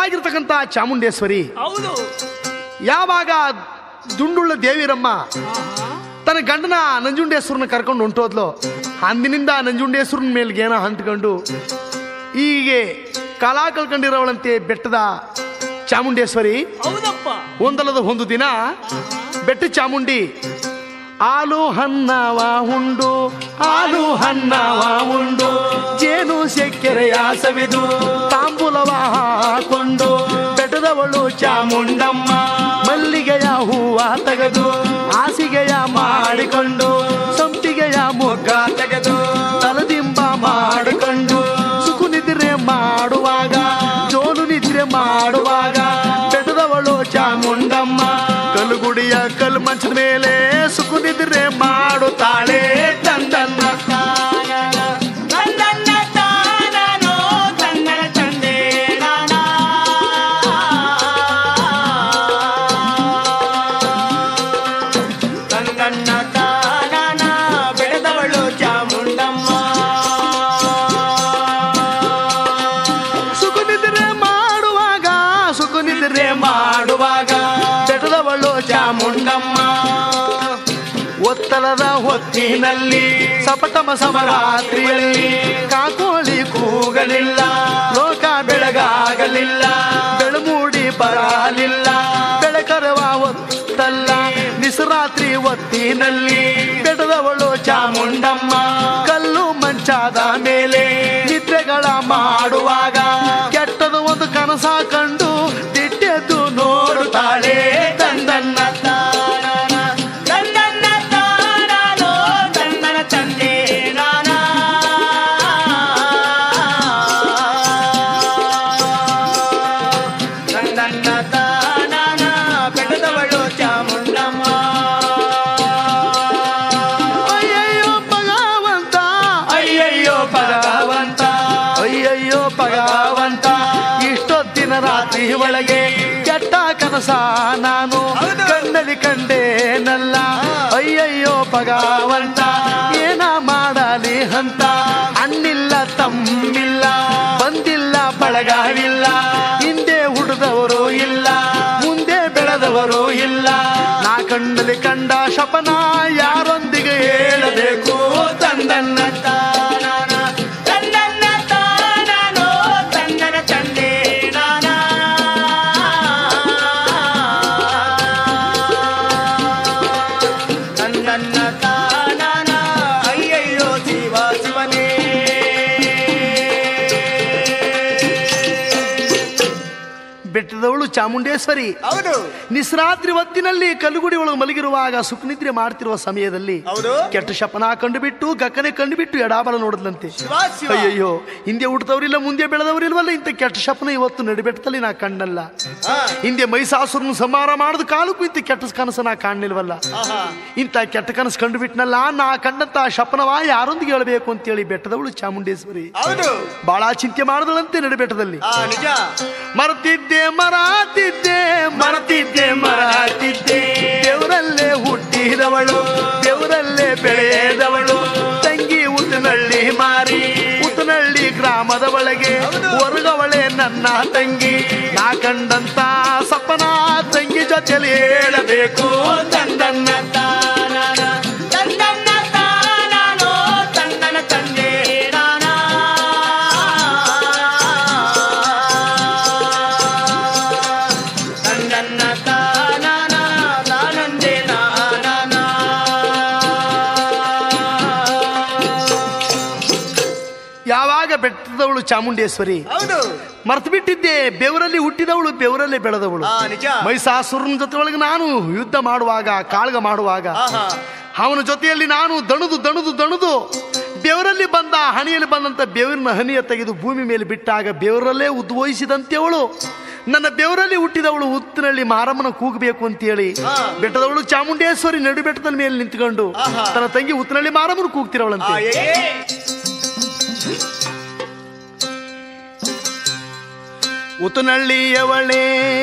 ಎತ್ತರವಾಗಿರ್ತಕ್ಕಂಥ ಚಾಮುಂಡೇಶ್ವರಿ ಹೌದು ಯಾವಾಗ ದುಂಡುಳ್ಳ ದೇವಿರಮ್ಮ ಆಹಾ. ತನ್ನ ಗಂಡನ ನಂಜುಂಡೇಶ್ವರನ ಕರ್ಕೊಂಡು ಹೊಂಟೋದ್ಲು ಅಂದಿನಿಂದ ನಂಜುಂಡೇಶ್ವರನ ಮೇಲ್ಗೆ ಏನೋ ಹಂಟ್ಕೊಂಡು ಹೀಗೆ ಕಾಲ ಕಳ್ಕೊಂಡಿರೋವಳಂತೆ ಬೆಟ್ಟದ ಚಾಮುಂಡೇಶ್ವರಿ ಹೌದಪ್ಪ ಒಂದಲ್ಲದ ಒಂದು ದಿನ ಬೆಟ್ಟ ಚಾಮುಂಡಿ ಹಾಲು ಹನ್ನವ ಉಂಡು ಹಾಲು ಹನ್ನವ ಉಂಡು ಜೇನು ಸೆಕ್ಕೆರೆಯ ಸವಿದು ತಾಂಬೂಲವ ಹಾಕೊಂಡು ಬೆಟ್ಟದವಳು ಚಾಮುಂಡಮ್ಮ ಮಲ್ಲಿಗೆಯ ಹೂವ ತೆಗೆದು ಹಾಸಿಗೆಯ ಮಾಡಿಕೊಂಡು ಸಂಪಿಗೆಯ ಮೊಗ್ಗ ತೆಗೆದು ತಲದಿಂಬ ಮಾಡಿಕೊಂಡು ಸುಖು ನಿದ್ರೆ ಮಾಡುವಾಗ ಜೋಲು ನಿದ್ರೆ ಮಾಡುವಾಗ ಬೆಟ್ಟದವಳು ಚಾಮುಂಡಮ್ಮ ಕಲ್ಲುಗುಡಿಯ ಕಲ್ಲು ಮಂಚದ ಮೇಲೆ ಸುಖು ನಿದ್ರೆ ಮಾಡುತ್ತಾಳೆ ತಂದನ್ನ ತಂದನ್ನ ತಾನನೋ ತನ್ನನ ತಂದೆ ನಾನ. ತಂದನ್ನ ತಾನನ ಬೆಳೆದವಳು ಚಾಮುಂಡಮ್ಮ ಸುಖು ನಿದ್ರೆ ಮಾಡುವಾಗ ಸುಖು ನಿದ್ರೆ ಮಾಡುವಾಗ ಬೆಟ್ಟದವಳು ಚಾಮುಂಡಮ್ಮ ಒತ್ತಲದ ಹೊತ್ತಿನಲ್ಲಿ ಸಪಟಮ ಸಮರಾತ್ರಿಯಲ್ಲಿ ಕಾಕೋಳಿ ಕೂಗಲಿಲ್ಲ ಲೋಕ ಬೆಳಗಾಗಲಿಲ್ಲ ಬೆಳಮೂಡಿ ಬರಲಿಲ್ಲ ಬೆಳಕರವ ಹೊತ್ತಲ್ಲ ನಿಸರಾತ್ರಿ ಹೊತ್ತಿನಲ್ಲಿ ಬೆಟ್ಟದವಳು ಚಾಮುಂಡಮ್ಮ ಕಲ್ಲು ಮಂಚಾದ ಮೇಲೆ ನಿದ್ರೆಗಳ ಮಾಡುವಾಗ ಕೆಟ್ಟದ ಒಂದು ಕನಸ ಕಂಡು ದಿಟ್ಟೆದ್ದು ನೋಡುತ್ತಾಳೆ ತಂದನ್ನ ತಾನನ ತಂದನ್ನ ತಾನನೋ ತನ್ನನ ತಂದೆ ನಾನ. ತಂದನ್ನ ತಾನನ ಬೆಳೆದವಳು ಚಾಮುಂಡಮ್ಮ ಅಯ್ಯಯ್ಯೋ ಭಗವಂತ ಅಯ್ಯಯ್ಯೋ ಭಗವಂತ ಅಯ್ಯಯ್ಯೋ ಭಗವಂತ ಇಷ್ಟೊತ್ತಿನ ರಾತ್ರಿ ಒಳಗೆ ಕೆಟ್ಟ ಕನಸ ನಾನು ಹೌದು. ಕಣ್ಣಲ್ಲಿ ಕಂಡೇನಲ್ಲ ಅಯ್ಯಯ್ಯೋ ಭಗವಂತ ಏನ ಮಾಡಲಿ ಅಂತ ಅಣ್ಣಿಲ್ಲ ತಮ್ಮಿಲ್ಲ ಬಂದಿಲ್ಲ ಬಳಗವಿಲ್ಲ ಹಿಂದೆ ಹುಡುದವರು ಇಲ್ಲ ಮುಂದೆ ಬೆಳೆದವರು ಇಲ್ಲ ನಾ ಕಣ್ಣಲ್ಲಿ ಕಂಡ ಶಪನ ಯಾರೊಂದಿಗೆ ಹೇಳಬೇಕು ತಂದನ್ನ ತಾನನ ತಂದನ್ನ ತಾನನೋ ತನ್ನನ ತಂದೆ ನಾನ. ತಂದನ್ನ ತಾನನ ಅಯ್ಯಯ್ಯೋ ಶಿವ ಶಿವನೇ ಬೆಟ್ಟದವಳು ಚಾಮುಂಡೇಶ್ವರಿ ಹೌದು ನಿಸ್ರಾತ್ರಿ ಹೊತ್ತಿನಲ್ಲಿ ಕಲ್ಲುಗುಡಿ ಒಳಗೆ ಮಲಗಿರುವಾಗ ಸುಖನಿದ್ರೆ ಮಾಡ್ತಿರುವ ಸಮಯದಲ್ಲಿ ಹೌದು ಕೆಟ್ಟ ಶಪನ ಕಂಡುಬಿಟ್ಟು ಗಕ್ಕನೆ ಕಂಡುಬಿಟ್ಟು ಎಡಾಬಲ ನೋಡಿದ್ಲಂತೆ ಶಿವ ಶಿವ ಅಯ್ಯಯ್ಯೋ ಹಿಂದೆ ಹುಟ್ಟದವರಿಲ್ಲ ಮುಂದೆ ಬೆಳೆದವರಿಲ್ವಲ್ಲ ಇಂಥ ಕೆಟ್ಟ ಶಪನ ಇವತ್ತು ನಡಿಬೆಟ್ಟದಲ್ಲಿ ನಾ ಕಂಡಲ್ಲ ಹಾ. ಹಿಂದೆ ಮೈಸಾಸುರನ್ನು ಸಂಹಾರ ಮಾಡಿದ ಕಾಲಕ್ಕೂ ಇಂಥ ಕೆಟ್ಟ ಕನಸು ನಾ ಕಾಣಲಿಲ್ವಲ್ಲ ಆಹಾ. ಇಂಥ ಕೆಟ್ಟ ಕನಸು ಕಂಡುಬಿಟ್ನಲ್ಲ ನಾ ಕಂಡಂತ ಶಪನವ ಯಾರೊಂದಿಗೆ ಹೇಳಬೇಕು ಅಂತೇಳಿ ಬೆಟ್ಟದವಳು ಚಾಮುಂಡೇಶ್ವರಿ ಹೌದು ಬಹಳ ಚಿಂತೆ ಮಾಡಿದಳಂತೆ ನಡಿಬೆಟ್ಟದಲ್ಲಿ ಆ ನಿಜ ಮರತಿದ್ದೆ ಮರಾತಿದ್ದೆ ಮರತಿದ್ದೆ ಮರಾತಿದ್ದೆ ದೇವರಲ್ಲೇ ಹುಟ್ಟಿದವಳು ದೇವರಲ್ಲೇ ಬೆಳೆದವಳು ತಂಗಿ ಉತ್ತನಳ್ಳಿ ಮಾರಿ ಉತ್ತನಳ್ಳಿ ಗ್ರಾಮದ ಒಳಗೆ ಹೊರಗವಳೆ ನನ್ನ ತಂಗಿ ನಾ ಕಂಡಂತ ಸಪನ ತಂಗಿ ಜೊತೆಲಿ ಹೇಳಬೇಕು ತಂದನ್ನ ತಾನನ ತಂದನ್ನ ತಾನನೋ ತನ್ನನ ತಂದೆ ನಾನ. ತಂದನ್ನ ತಾನನ ತಾನಂದೆ ನಾನನ. ಯಾವಾಗ ಬೆಟ್ಟದವಳು ಚಾಮುಂಡೇಶ್ವರಿ ಹೌದು ಮರ್ತು ಬಿಟ್ಟಿದ್ದೆ ಬೆವರಲ್ಲಿ ಹುಟ್ಟಿದವಳು ಬೆವರಲ್ಲೇ ಬೆಳೆದವಳು ಆ ನಿಜ ಮೈಸಾಸುರನ ಜೊತೆ ಒಳಗೆ ನಾನು ಯುದ್ಧ ಮಾಡುವಾಗ ಕಾಳ್ಗ ಮಾಡುವಾಗ ಆಹಾ ಅವನ ಜೊತೆಯಲ್ಲಿ ನಾನು ದಣದು ದಣದು ದಣದು ಬೆವರಲ್ಲಿ ಬಂದ ಹಣಿಯಲ್ಲಿ ಬಂದಂತ ಬೆವರಿನ ಹನಿಯ ತೆಗೆದು ಭೂಮಿ ಮೇಲೆ ಬಿಟ್ಟಾಗ ಬೆವರಲ್ಲೇ ಉದ್ಭವಿಸಿದಂತೆವಳು ನನ್ನ ಬೆವರಲ್ಲಿ ಹುಟ್ಟಿದವಳು ಉತ್ತಿನಲ್ಲಿ ಮಾರಮ್ಮನ ಕೂಗಬೇಕು ಅಂತೇಳಿ ಹಾ. ಬೆಟ್ಟದವಳು ಚಾಮುಂಡೇಶ್ವರಿ ನಡು ಬೆಟ್ಟದ ಮೇಲೆ ನಿಂತ್ಕೊಂಡು ಆಹಾ. ತನ್ನ ತಂಗಿ ಉತ್ತಿನಲ್ಲಿ ಮಾರಮ್ಮನ ಆ ಕೂಗ್ತಿರವಳಂತೆ ಏ ಉತ್ತನಳ್ಳಿಯವಳೇ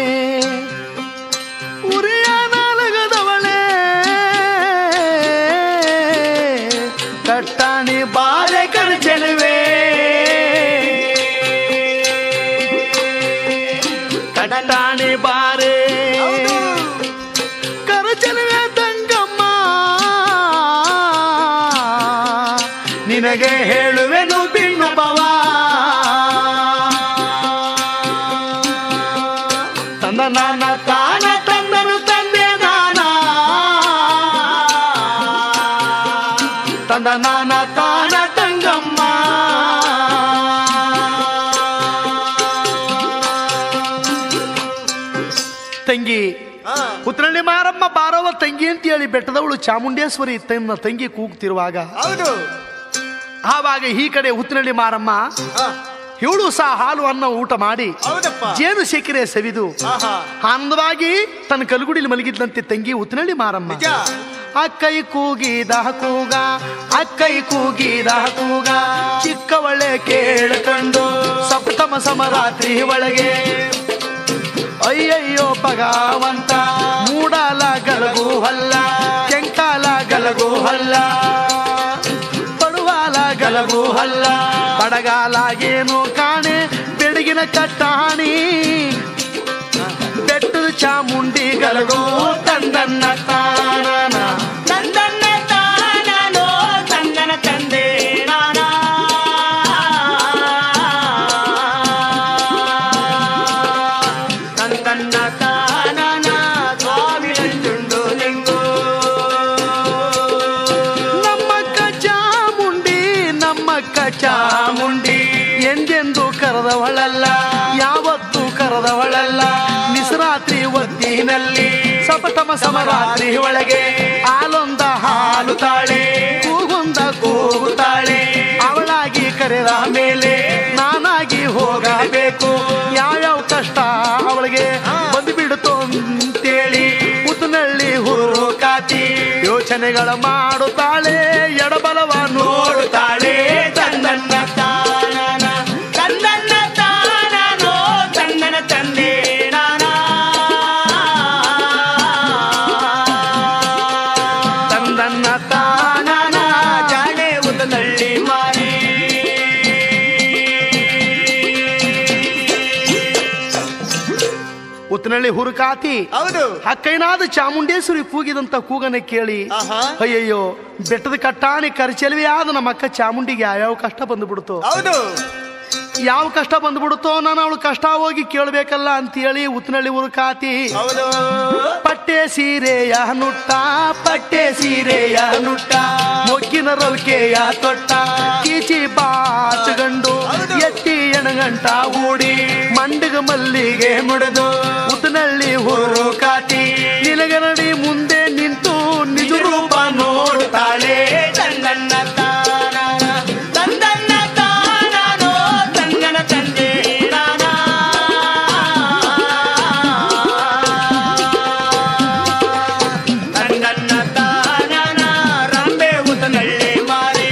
ಉರಿಯ ನಾಲಗದವಳೇ ಕಟ್ಟಾಣಿ ಬಾರೆ ಕರ್ಚೆಲುವೆ ಕಟ್ಟಾಣಿ ಬಾರೆ ಹೌದು. ಕರಚಲುವೆ ತಂಗಮ್ಮ ನಿನಗೆ ಹೇಳುವೆನು ಬಿಣ್ಣು ಬವ ತಂದ ನಾನ ತಾನ ತಂದನು ತಂದೆ ನಾನ ತಂದ ನಾನ ತಾನ ತಂಗಮ್ಮ ತಂಗಿ ಹಾ. ಉತ್ತರಳ್ಳಿ ಮಾರಮ್ಮ ಬಾರವ ತಂಗಿ ಅಂತ ಹೇಳಿ ಬೆಟ್ಟದವಳು ಚಾಮುಂಡೇಶ್ವರಿ ತನ್ನ ತಂಗಿ ಕೂಗ್ತಿರುವಾಗ ಹೌದು ಆವಾಗ ಈ ಕಡೆ ಉತ್ತರಳ್ಳಿ ಮಾರಮ್ಮ ಹಾ. ಇವಳು ಸಹ ಹಾಲು ಅನ್ನ ಊಟ ಮಾಡಿ ಹೌದಪ್ಪ ಜೇನು ಸೆಕೆರೆ ಸವಿದು ಆಹಾ. ಆನಂದವಾಗಿ ತನ್ನ ಕಲಗುಡಿಲಿ ಮಲಗಿದ್ದಂತೆ ತಂಗಿ ಉತ್ತನಳ್ಳಿ ಮಾರಮ್ಮ ನಿಜ ಅಕ್ಕೈ ಕೂಗಿದ ಕೂಗ ಅಕ್ಕೈ ಕೂಗಿದ ಕೂಗ ಚಿಕ್ಕವಳೆ ಕೇಳಿಕೊಂಡು ಸಪ್ತಮ ಸಮರಾತ್ರಿ ಒಳಗೆ ಅಯ್ಯಯ್ಯೋ ಭಗವಂತ ಮೂಡಲ ಗಲಗು ಹಲ್ಲ ಕೆಂಕಾಲ ಗಲಗು ಹಲ್ಲ ಪಡುವಾಲ ಗಲಗು ಹಲ್ಲ ಬಡಗಾಲ ಏನು ಕಾಣೆ ಬೆಳಗಿನ ಕಟ್ಟಾಣಿ ಬೆಟ್ಟದ ಚಾಮುಂಡಿ ಗಲಗು ತಂದನ್ನ ತಾನನ ತಂದನ್ನ ತಾನೋ ತಂದನ ತಂದೆ ನಾನ ತಂದನ್ನ ತಾನನ ಸ್ವಾಮಿ ನಂಜುಂಡು ಲಿಂಗು ನಮ್ಮಕ್ಕ ಚಾಮುಂಡಿ ನಮ್ಮಕ್ಕ ಚಾಮುಂಡಿ ಎಂದೆಂದು ಕರೆದವಳಲ್ಲ ಯಾವತ್ತೂ ಕರೆದವಳಲ್ಲ ನಿಸರಾತ್ರಿ ಒತ್ತಿನಲ್ಲಿ ಸಪಟಮ ಸಮರಾತ್ರಿ ಒಳಗೆ ಹಾಲೊಂದ ಹಾಲು ತಾಳೆ ಕೂಗೊಂದ ಕೂಗುತ್ತಾಳೆ ಅವಳಾಗಿ ಕರೆದ ಮೇಲೆ ನಾನಾಗಿ ಹೋಗಬೇಕು ಯಾವ್ಯಾವ ಕಷ್ಟ ಅವಳಿಗೆ ಬಂದು ಬಿಡುತ್ತೋ ಅಂತೇಳಿ ಉತ್ತನಳ್ಳಿ ಹುರು ಕಾತಿ ಯೋಚನೆಗಳ ಮಾಡುತ್ತಾಳೆ ಎಡಬಲವ ನೋಡುತ್ತಾಳೆ ತಂದನ್ನ ತಾನನ ತಂದನ್ನ ತಾನೋ ತಂದನ ತಂದೆ ನಾನ ತಂದನ್ನ ತಾನನ ಜಾಣೆ ಉದನಳ್ಳಿ ಮಾರಿ ಉತ್ತನಳ್ಳಿ ಹುರುಕಾತಿ ಹೌದು ಅಕ್ಕೈನಾದ ಚಾಮುಂಡೇಶ್ವರಿ ಕೂಗಿದಂತ ಕೂಗನೆ ಕೇಳಿ ಆಹಾ. ಅಯ್ಯಯ್ಯೋ ಬೆಟ್ಟದ ಕಟ್ಟಾಣಿ ಕರಿಚೆಲುವೆ ಆದ ನಮ್ಮ ಅಕ್ಕ ಚಾಮುಂಡಿಗೆ ಯಾವ್ಯಾವ ಕಷ್ಟ ಬಂದ್ಬಿಡ್ತು ಹೌದು ಯಾವ ಕಷ್ಟ ಬಂದ್ಬಿಡುತ್ತೋ ನಾನು ಅವಳು ಕಷ್ಟ ಹೋಗಿ ಕೇಳಬೇಕಲ್ಲ ಅಂತೇಳಿ ಉತ್ತನಳ್ಳಿ ಹುರುಕಾತಿ ಹೌದು ಪಟ್ಟೆ ಸೀರೆಯ ನುಟ್ಟ ಪಟ್ಟೆ ಸೀರೆಯ ನುಟ್ಟ ಮೊಗ್ಗಿನ ರವಿಕೆಯ ತೊಟ್ಟ ಕೀಚಿ ಬಾಚುಗಂಡು ಎತ್ತಿ ಎಣಗಂಟ ಹೂಡಿ ಮಂಡಿಗ ಮಲ್ಲಿಗೆ ಮುಡಿದು ಉತ್ತನಳ್ಳಿ ಹುರು ಕಾತಿ ನಿಲಗನಡಿ ಮುಂದೆ ನಿಂತು ನಿಜ ರೂಪ ನೋಡುತ್ತಾಳೆ ತಂದನ್ನ ತಾನ ತಂದನ್ನ ತಾನೋ ತಂದನ ತಂದೆ ನಾನ ತಂದನ್ನ ತಾನನ ರಂಬೆ ಉದನಳ್ಳಿ ಮಾರಿ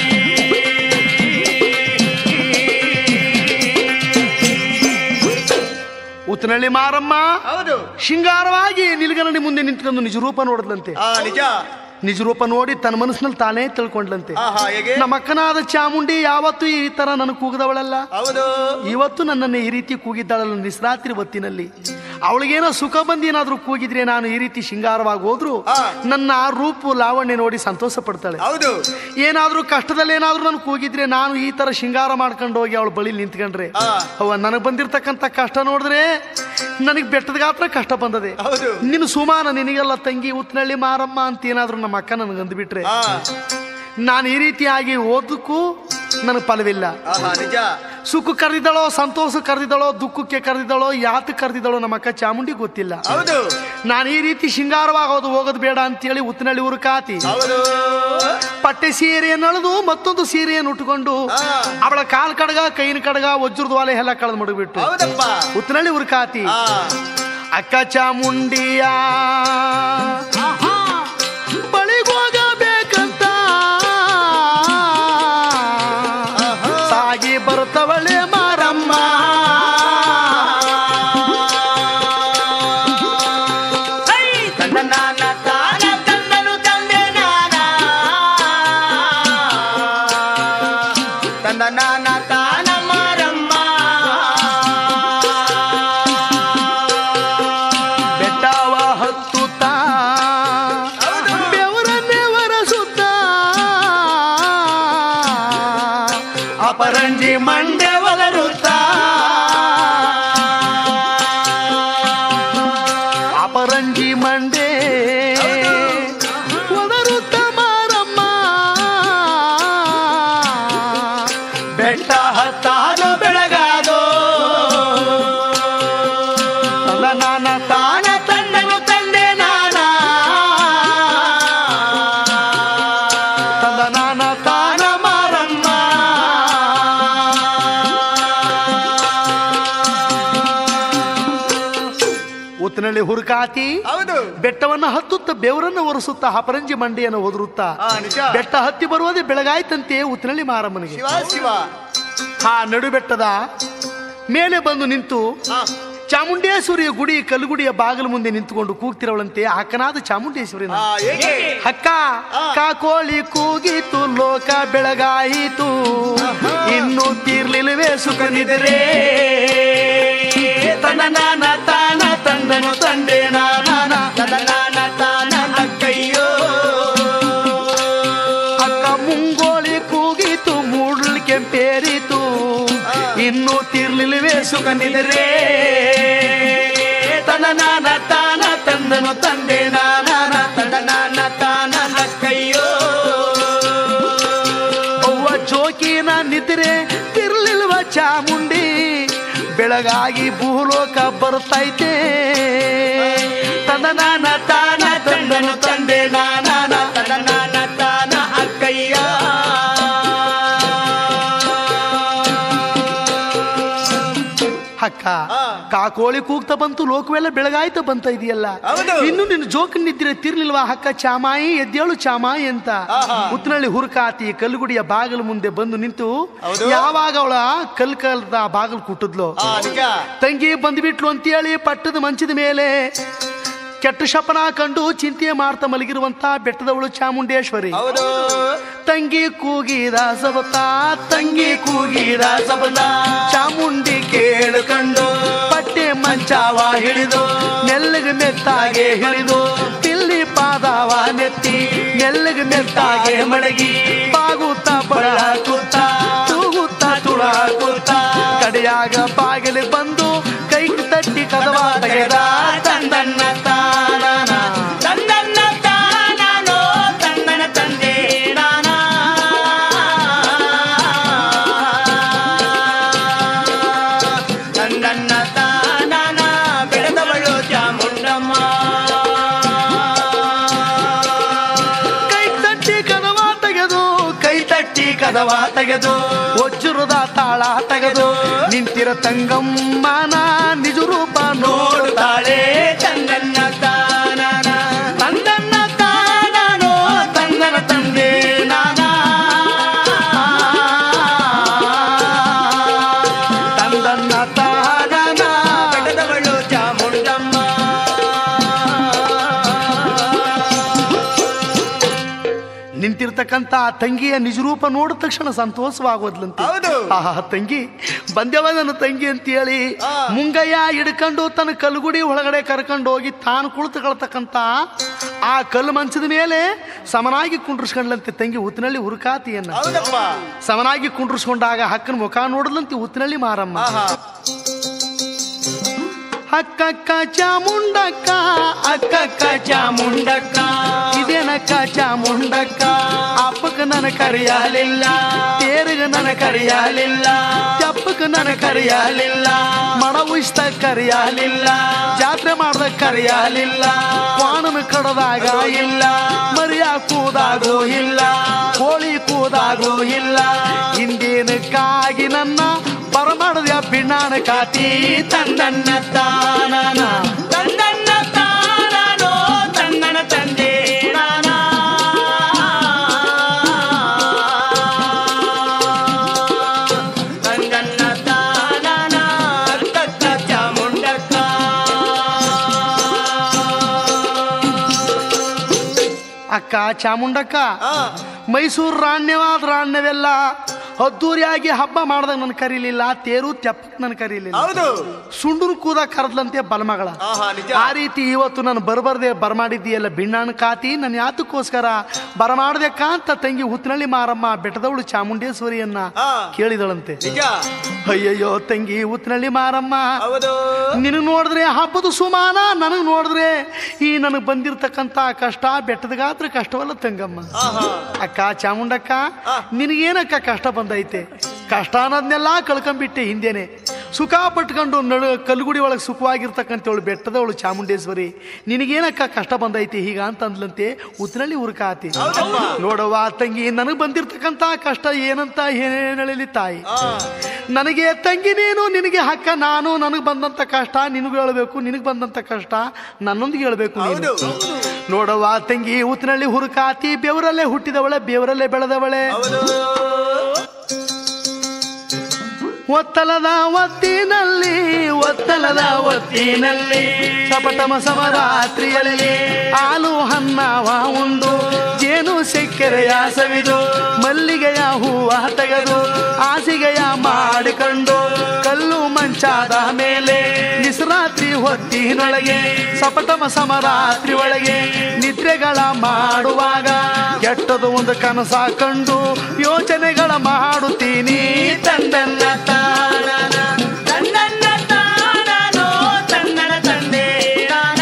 ಉತ್ತನಳ್ಳಿ ಮಾರಮ್ಮ ಹೌದು ಶೃಂಗಾರವಾಗಿ ನಿಲ್ಗನಡಿ ಮುಂದೆ ನಿಂತ್ಕೊಂಡು ನಿಜ ರೂಪ ನೋಡಿದ್ಲಂತೆ ಆ ನಿಜ ನಿಜ ರೂಪ ನೋಡಿ ತನ್ನ ಮನಸ್ಸಿನಲ್ಲಿ ತಾನೇ ತಿಳ್ಕೊಂಡ್ಲಂತೆ ಆಹಾ ಹೇಗೆ ನಮ್ಮ ಅಕ್ಕನಾದ ಚಾಮುಂಡಿ ಯಾವತ್ತೂ ಈ ತರ ನನಗೆ ಕೂಗದವಳಲ್ಲ ಹೌದು ಇವತ್ತು ನನ್ನನ್ನು ಈ ರೀತಿ ಕೂಗಿದ್ದಾಳಲ್ಲ ನಿಸ್ರಾತ್ರಿ ಹೊತ್ತಿನಲ್ಲಿ ಅವಳಿಗೇನೋ ಸುಖ ಬಂದು ಏನಾದ್ರೂ ಕೂಗಿದ್ರೆ ನಾನು ಈ ರೀತಿ ಶೃಂಗಾರವಾಗಿ ಹೋದ್ರು ಆ. ನನ್ನ ಆ ರೂಪು ಲಾವಣ್ಯ ನೋಡಿ ಸಂತೋಷ ಪಡ್ತಾಳೆ ಹೌದು ಏನಾದ್ರೂ ಕಷ್ಟದಲ್ಲಿ ಏನಾದ್ರೂ ನಾನು ಕೂಗಿದ್ರೆ ನಾನು ಈ ತರ ಶೃಂಗಾರ ಮಾಡ್ಕೊಂಡು ಹೋಗಿ ಅವಳ ಬಳಿ ನಿಂತ್ಕೊಂಡ್ರೆ ಆ. ಅವ ನನಗೆ ಬಂದಿರ್ತಕ್ಕಂಥ ಕಷ್ಟ ನೋಡಿದ್ರೆ ನನಗೆ ಬೆಟ್ಟದ ಗಾತ್ರ ಕಷ್ಟ ಬಂದದೆ ಹೌದು ನಿನ್ನ ಸುಮಾನ ನಿನಗೆಲ್ಲ ತಂಗಿ ಉತ್ನಳ್ಳಿ ಮಾರಮ್ಮ ಅಂತ ಏನಾದ್ರೂ ನಮ್ಮ ಅಕ್ಕ ನನಗೆ ಅಂದ್ಬಿಟ್ರೆ ಆ ನಾನು ಈ ರೀತಿಯಾಗಿ ಓದಕ್ಕೂ ನನಗೆ ಫಲವಿಲ್ಲ ಆಹಾ ನಿಜ ಸುಖ ಕರೆದಿದ್ದಳೋ ಸಂತೋಷ ಕರೆದಿದ್ದಳೋ ದುಃಖಕ್ಕೆ ಕರೆದಿದ್ದಳೋ ಯಾತಕ್ಕೆ ಕರೆದಿದ್ದಳೋ ನಮ್ಮ ಅಕ್ಕ ಚಾಮುಂಡಿ ಗೊತ್ತಿಲ್ಲ ಹೌದು ನಾನು ಈ ರೀತಿ ಶೃಂಗಾರವಾಗೋದು ಹೋಗೋದು ಬೇಡ ಅಂತೇಳಿ ಉತ್ತನಳ್ಳಿ ಊರು ಕಾತಿ ಹೌದು ಪಟ್ಟೆ ಸೀರೆಯನ್ನು ಅಳೆದು ಮತ್ತೊಂದು ಸೀರೆಯನ್ನು ಉಟ್ಕೊಂಡು ಆ. ಅವಳ ಕಾಲ್ ಕಡಗ ಕೈನ ಕಡಗ ವಜ್ರದ ವಾಲೆ ಎಲ್ಲ ಕಳೆದು ಮಡಗ್ಬಿಟ್ಟು ಹೌದಪ್ಪ ಉತ್ತನಳ್ಳಿ ಊರು ಕಾತಿ ಆ ಅಕ್ಕ ಚಾಮುಂಡಿಯ ಬಳಿಗೋಗಬೇಕಂತ ಸಾಗಿ ಬರುತ್ತವಳೆ ಮಾರಮ್ಮ ಹೈ! ತನ್ನ ನಾನ ತಾನ ತನ್ನನು ತಂದೆ ನಾನ ತನ್ನ ನಾನ ತಾನ ಮಾರಮ್ಮ ನಾನ ತಾನ ತಂದನು ತಂದೆ ನಾನ ತಂದ ನಾನ ತಾನ ತಾನ ಮಾರಮ್ಮ ಉತ್ತನಲ್ಲಿ ಹುರುಕಾತಿ ಹೌದು ಬೆಟ್ಟವನ್ನು ಹತ್ತುತ್ತ ಬೆವರನ್ನು ಒರೆಸುತ್ತಾ ಹಪರಂಜಿ ಮಂಡಿಯನ್ನು ಒದರುತ್ತಾ ಆ, ನಿಜ. ಬೆಟ್ಟ ಹತ್ತಿ ಬರುವುದೇ ಬೆಳಗಾಯ್ತಂತೆ ಉತ್ತನಳ್ಳಿ ಮಾರಮ್ಮನಿಗೆ ಶಿವ ಶಿವ ಆ ನಡು ಬೆಟ್ಟದ ಮೇಲೆ ಬಂದು ನಿಂತು ಆ, ಚಾಮುಂಡೇಶ್ವರಿಯ ಗುಡಿ ಕಲ್ಲುಗುಡಿಯ ಬಾಗಿಲು ಮುಂದೆ ನಿಂತುಕೊಂಡು ಕೂಗ್ತಿರವಳಂತೆ ಅಕ್ಕನಾದ ಚಾಮುಂಡೇಶ್ವರಿ ಆ, ಏಕೆ ಅಕ್ಕ ಆ. ಕಾಕೋಳಿ ಕೂಗಿತು ಲೋಕ ಬೆಳಗಾಯಿತು ಇನ್ನು ತೀರ್ಲಿಲ್ವೇ ಸುಖ ನಿದ್ರೆ ತನ ನಾನ ತಾನ ತಂದನು ತಂದೆ ನಾನ ತನ ನಾನ ತಾನ ಅಕ್ಕಯ್ಯೋ ಅಕ್ಕ ಮುಂಗೋಳಿ ಕೂಗಿತು ಮೂಡ್ಲ್ ಕೆಂಪೇರಿತು ಇನ್ನು ತೀರ್ಲಿಲ್ವೇ ಸುಖ ನಿದ್ರೆ ತನ ನಾನ ತಾನ ತಂದನು ತಂದೆ ನಾನ ತನ ನಾನ ತಾನ ಅಕ್ಕಯ್ಯೋ ಅವ್ವ ಜೋಕಿನ ನಿದ್ರೆ ತಿರ್ಲಿಲ್ವ ಚಾಮುಂಡಿ ಬೆಳಗಾಗಿ ಭೂಲೋಕ ಬರ್ತೈತೆ ತದನಾನ ತಾನ ತಂದನು ತಂದೆ ನಾನ ತದನಾನ ತಾನ ಅಕ್ಕಯ್ಯ ಅಕ್ಕ ಆ. ಕಾಕೋಳಿ ಕೂಗ್ತಾ ಬಂತು ಲೋಕವೆಲ್ಲ ಬೆಳಗಾಯ್ತ ಬಂತ ಇದೆಯಲ್ಲ ಹೌದು. ಇನ್ನು ನಿನ್ನ ಜೋಕ್ ನಿದ್ರೆ ತಿರ್ಲಿಲ್ವಾ ಹಕ್ಕ ಚಾಮಾಯಿ ಎದ್ದೇಳು ಚಾಮಾಯಿ ಅಂತ ಆಹಾ. ಉತ್ತನಳ್ಳಿ ಹುರುಕಾತಿ ಕಲ್ಲುಗುಡಿಯ ಬಾಗಿಲು ಮುಂದೆ ಬಂದು ನಿಂತು ಹೌದು. ಯಾವಾಗ ಅವಳ ಕಲ್ ಕಲ್ದ ಬಾಗಿಲು ಕುಟ್ಟಿದ್ಲು ಆ ನಿಜ ತಂಗಿ ಬಂದ್ಬಿಟ್ಲು ಅಂತೇಳಿ ಪಟ್ಟದ ಮಂಚದ ಮೇಲೆ ಕೆಟ್ಟ ಶಪನ ಕಂಡು ಚಿಂತೆ ಮಾಡ್ತಾ ಮಲಗಿರುವಂತ ಬೆಟ್ಟದವಳು ಚಾಮುಂಡೇಶ್ವರಿ ಹೌದು ತಂಗಿ ಕೂಗಿದ ಸಬತ ತಂಗಿ ಕೂಗಿದ ಸಬತ ಚಾಮುಂಡಿ ಕೇಳಿಕೊಂಡು ಪಟ್ಟೆ ಮಂಚಾವ ಹಿಡಿದು ನೆಲ್ಲಗೆ ಮೆತ್ತಾಗೆ ಹಿಡಿದು ಪಿಲ್ಲಿ ಪಾದವ ನೆತ್ತಿ ನೆಲ್ಲಗೆ ಮೆತ್ತಾಗೆ ಮಡಗಿ ಬಾಗುತ್ತ ಬಳ ಕೂತ ತೂಗುತ್ತ ತುಳ ಕೂತ ಕಡೆಯಾಗ ಬಾಗಿಲು ಬಂದು ಕೈ ತಟ್ಟಿ ಕದವ ತೆಗೆದ ತಂದನ್ನ ತಾನ ತಂದನ್ನ ತಾನೋ ತಂದನ ತಂದೆ ನಾನ ತಂದನ್ನ ತಾನ ಬೆಳೆದವಳು ಚಾಮುಂಡಮ್ಮ ಕೈ ತಟ್ಟಿ ಕದವ ತೆಗೆದು ಕೈ ತಟ್ಟಿ ಕದವ ತೆಗೆದು ವಜ್ರದ ತಾಳ ತೆಗೆದು ನಿಂತಿರ ತಂಗಮ್ಮನ ನಿಜ ರೂಪ ನೋಡು ನೋಡುತ್ತಾಳೆ ತಂದನ್ನ ತಾನನ ತಂದನ್ನ ತಾನೋ ತಂದನ ತಂದೆ ನಾನ ತಂದನ್ನ ತಾನನ ಬೆಳೆದವಳು ಚಾಮುಂಡಮ್ಮ ನಿಂತಿರ್ತಕ್ಕಂತ ಆ ತಂಗಿಯ ನಿಜ ರೂಪ ನೋಡಿದ ತಕ್ಷಣ ಸಂತೋಷವಾಗೋದ್ಲಂತೆ ಹೌದು ಆಹಾ ತಂಗಿ ಬಂದೆವ ನನ್ನ ತಂಗಿ ಅಂತೇಳಿ ಆ. ಮುಂಗಯ್ಯ ಹಿಡ್ಕೊಂಡು ತನ್ನ ಕಲ್ಗುಡಿ ಒಳಗಡೆ ಕರ್ಕೊಂಡು ಹೋಗಿ ತಾನು ಕುಳಿತುಕೊಳ್ತಕ್ಕಂತ ಆ ಕಲ್ಲು ಮಂಚದ ಮೇಲೆ ಸಮನಾಗಿ ಕುಂಡ್ರಿಸ್ಕೊಂಡ್ಲಂತೆ ತಂಗಿ ಉತ್ತಿನಳ್ಳಿ ಹುರುಕಾತಿಯನ್ನ ಹೌದಪ್ಪ ಸಮನಾಗಿ ಕುಂಡ್ರಿಸ್ಕೊಂಡಾಗ ಹಕ್ಕನ ಮುಖ ನೋಡಿದ್ಲಂತೆ ಉತ್ತಿನಳ್ಳಿ ಮಾರಮ್ಮ ಆಹಾ ಅಕ್ಕಕ್ಕ ಚಾಮುಂಡಕ್ಕ ಅಕ್ಕಕ್ಕ ಚಾಮುಂಡಕ್ಕ ಇದೇನಕ್ಕ ಚಾಮುಂಡಕ್ಕ ಅಪ್ಪಕ್ಕ ನನ್ನ ಕರೆಯಲಿಲ್ಲ ತೇರಿಗ ನನ್ನ ಕರೆಯಲಿಲ್ಲ ಚಪ್ಪಕ್ಕ ನನ್ನ ಕರೆಯಲಿಲ್ಲ ಮಣ ಉಯಿಸ್ತ ಕರೆಯಲಿಲ್ಲ ಜಾತ್ರೆ ಮಾಡ್ದ ಕರೆಯಲಿಲ್ಲ ಕ್ವಾಣನ ಕಡದಾಗ ಇಲ್ಲ ಮರಿಯ ಕೂದಾಗೂ ಇಲ್ಲ ಕೋಳಿ ಕೂದಾಗೂ ಇಲ್ಲ ಹಿಂದೇನಕ್ಕಾಗಿ ನನ್ನ ಬರಮಾಡದ ಬಿಣ್ಣಾಣ ಕಾತಿ ತಂದನ್ನ ತಾನನ ತಂದನ್ನ ತಾನೋ ತಂದನ ತಂದೆ ನಾನ ತಂದನ್ನ ತಾನನ ಅಕ್ಕಕ್ಕ ಚಾಮುಂಡಕ್ಕ ಅಕ್ಕ ಚಾಮುಂಡಕ್ಕ ಆ, ಮೈಸೂರು ರಾಣ್ಯವಾದ ರಾಣ್ಯವೆಲ್ಲ ಅದ್ದೂರಿಯಾಗಿ ಹಬ್ಬ ಮಾಡ್ದಾಗ ನನ್ ಕರೀಲಿಲ್ಲ ತೇರು ತೆಪ್ಪಕ್ ನನ್ ಕರೀಲಿಲ್ಲ ಹೌದು ಸುಂಡುನ್ ಕೂದ ಕರೆದ್ಲಂತೆ ಬಲಮಗಳ ಆಹಾ ನಿಜ ಆ ರೀತಿ ಇವತ್ತು ನಾನು ಬರಬರ್ದೆ ಬರಮಾಡಿದ್ದೀಯಲ್ಲ ಬಿಣ್ಣಾಣ ಕಾತಿ ನಾನು ಯಾತಕ್ಕೋಸ್ಕರ ಬರಮಾಡ್ದೆ ಕಾಂತ ತಂಗಿ ಹುತ್ತಿನಳ್ಳಿ ಮಾರಮ್ಮ ಬೆಟ್ಟದವಳು ಚಾಮುಂಡೇಶ್ವರಿಯನ್ನ ಆ, ಕೇಳಿದಳಂತೆ ನಿಜ ಅಯ್ಯಯ್ಯೋ ತಂಗಿ ಹುತ್ತಿನಳ್ಳಿ ಮಾರಮ್ಮ ಹೌದು ನಿನಗೆ ನೋಡಿದ್ರೆ ಹಬ್ಬದ ಸುಮಾನ ನನಗೆ ನೋಡಿದ್ರೆ ಈ ನನಗೆ ಬಂದಿರತಕ್ಕಂತ ಕಷ್ಟ ಬೆಟ್ಟದ ಗಾತ್ರ ಕಷ್ಟವಲ್ಲ ತಂಗಮ್ಮ ಆಹಾ ಅಕ್ಕ ಚಾಮುಂಡಕ್ಕ ಆ. ನಿನಗೇನಕ್ಕ ಕಷ್ಟ ಬಂದೈತೆ ಕಷ್ಟ ಅನ್ನೋದನ್ನೆಲ್ಲ ಕಳ್ಕೊಂಬಿಟ್ಟೆ ಹಿಂದೆನೆ ಸುಖ ಪಟ್ಕೊಂಡು ನಡು ಕಲ್ಗುಡಿ ಒಳಗೆ ಸುಖವಾಗಿರ್ತಕ್ಕಂಥವಳು ಬೆಟ್ಟದವಳು ಚಾಮುಂಡೇಶ್ವರಿ ನಿನಗೇನಕ್ಕ ಕಷ್ಟ ಬಂದೈತಿ ಹೀಗ ಅಂತ ಅಂದ್ಲಂತೆ ಉತ್ತನಳ್ಳಿ ಉರ್ಕಾತಿ ನೋಡವ್ವ ತಂಗಿ ನನಗೆ ಬಂದಿರ್ತಕ್ಕಂಥ ಕಷ್ಟ ಏನಂತ ಏನೇನು ಹೇಳಲಿ ತಾಯಿ ನನಗೆ ತಂಗಿ ನೀನು ನಿನಗೆ ಹಕ್ಕ ನಾನು ನನಗೆ ಬಂದಂತ ಕಷ್ಟ ನಿನಗೂ ಹೇಳ್ಬೇಕು ನಿನಗೆ ಬಂದಂತ ಕಷ್ಟ ನನ್ನೊಂದಿಗೆ ಹೇಳ್ಬೇಕು ನೀನು ನೋಡವ್ವ ತಂಗಿ ಉತ್ತನಳ್ಳಿ ಹುರುಕಾತಿ ಬೆವರಲ್ಲೇ ಹುಟ್ಟಿದವಳೆ ಬೆವರಲ್ಲೇ ಬೆಳೆದವಳೆ ಒತ್ತಲದ ಒತ್ತಿನಲ್ಲಿ ಒತ್ತಲದ ಒತ್ತಿನಲ್ಲಿ ಸಪಟಮ ಸಮರಾತ್ರಿಯಲ್ಲಿ ಹಾಲು ಹನ್ನವ ಉಂಡು ಜೇನು ಸೆಕ್ಕೆರೆಯ ಸವಿದು ಮಲ್ಲಿಗೆಯ ಹೂವ ತೆಗೆದು ಹಾಸಿಗೆಯ ಮಾಡಿಕೊಂಡು ಕಲ್ಲು ಮಂಚಾದ ಮೇಲೆ ನಿಸರಾತ್ರಿ ಹೊತ್ತಿನೊಳಗೆ ಸಪಟಮ ಸಮರಾತ್ರಿ ಒಳಗೆ ನಿದ್ರೆಗಳ ಮಾಡುವಾಗ ಕೆಟ್ಟದು ಒಂದು ಕನಸ ಕಂಡು ಯೋಚನೆಗಳ ಮಾಡುತ್ತೀನಿ ತಂದನ್ನ ತಾನನ ತನ್ನನ್ನ ತಾನನೋ ತನ್ನನ ತಂದೆ ನಾನ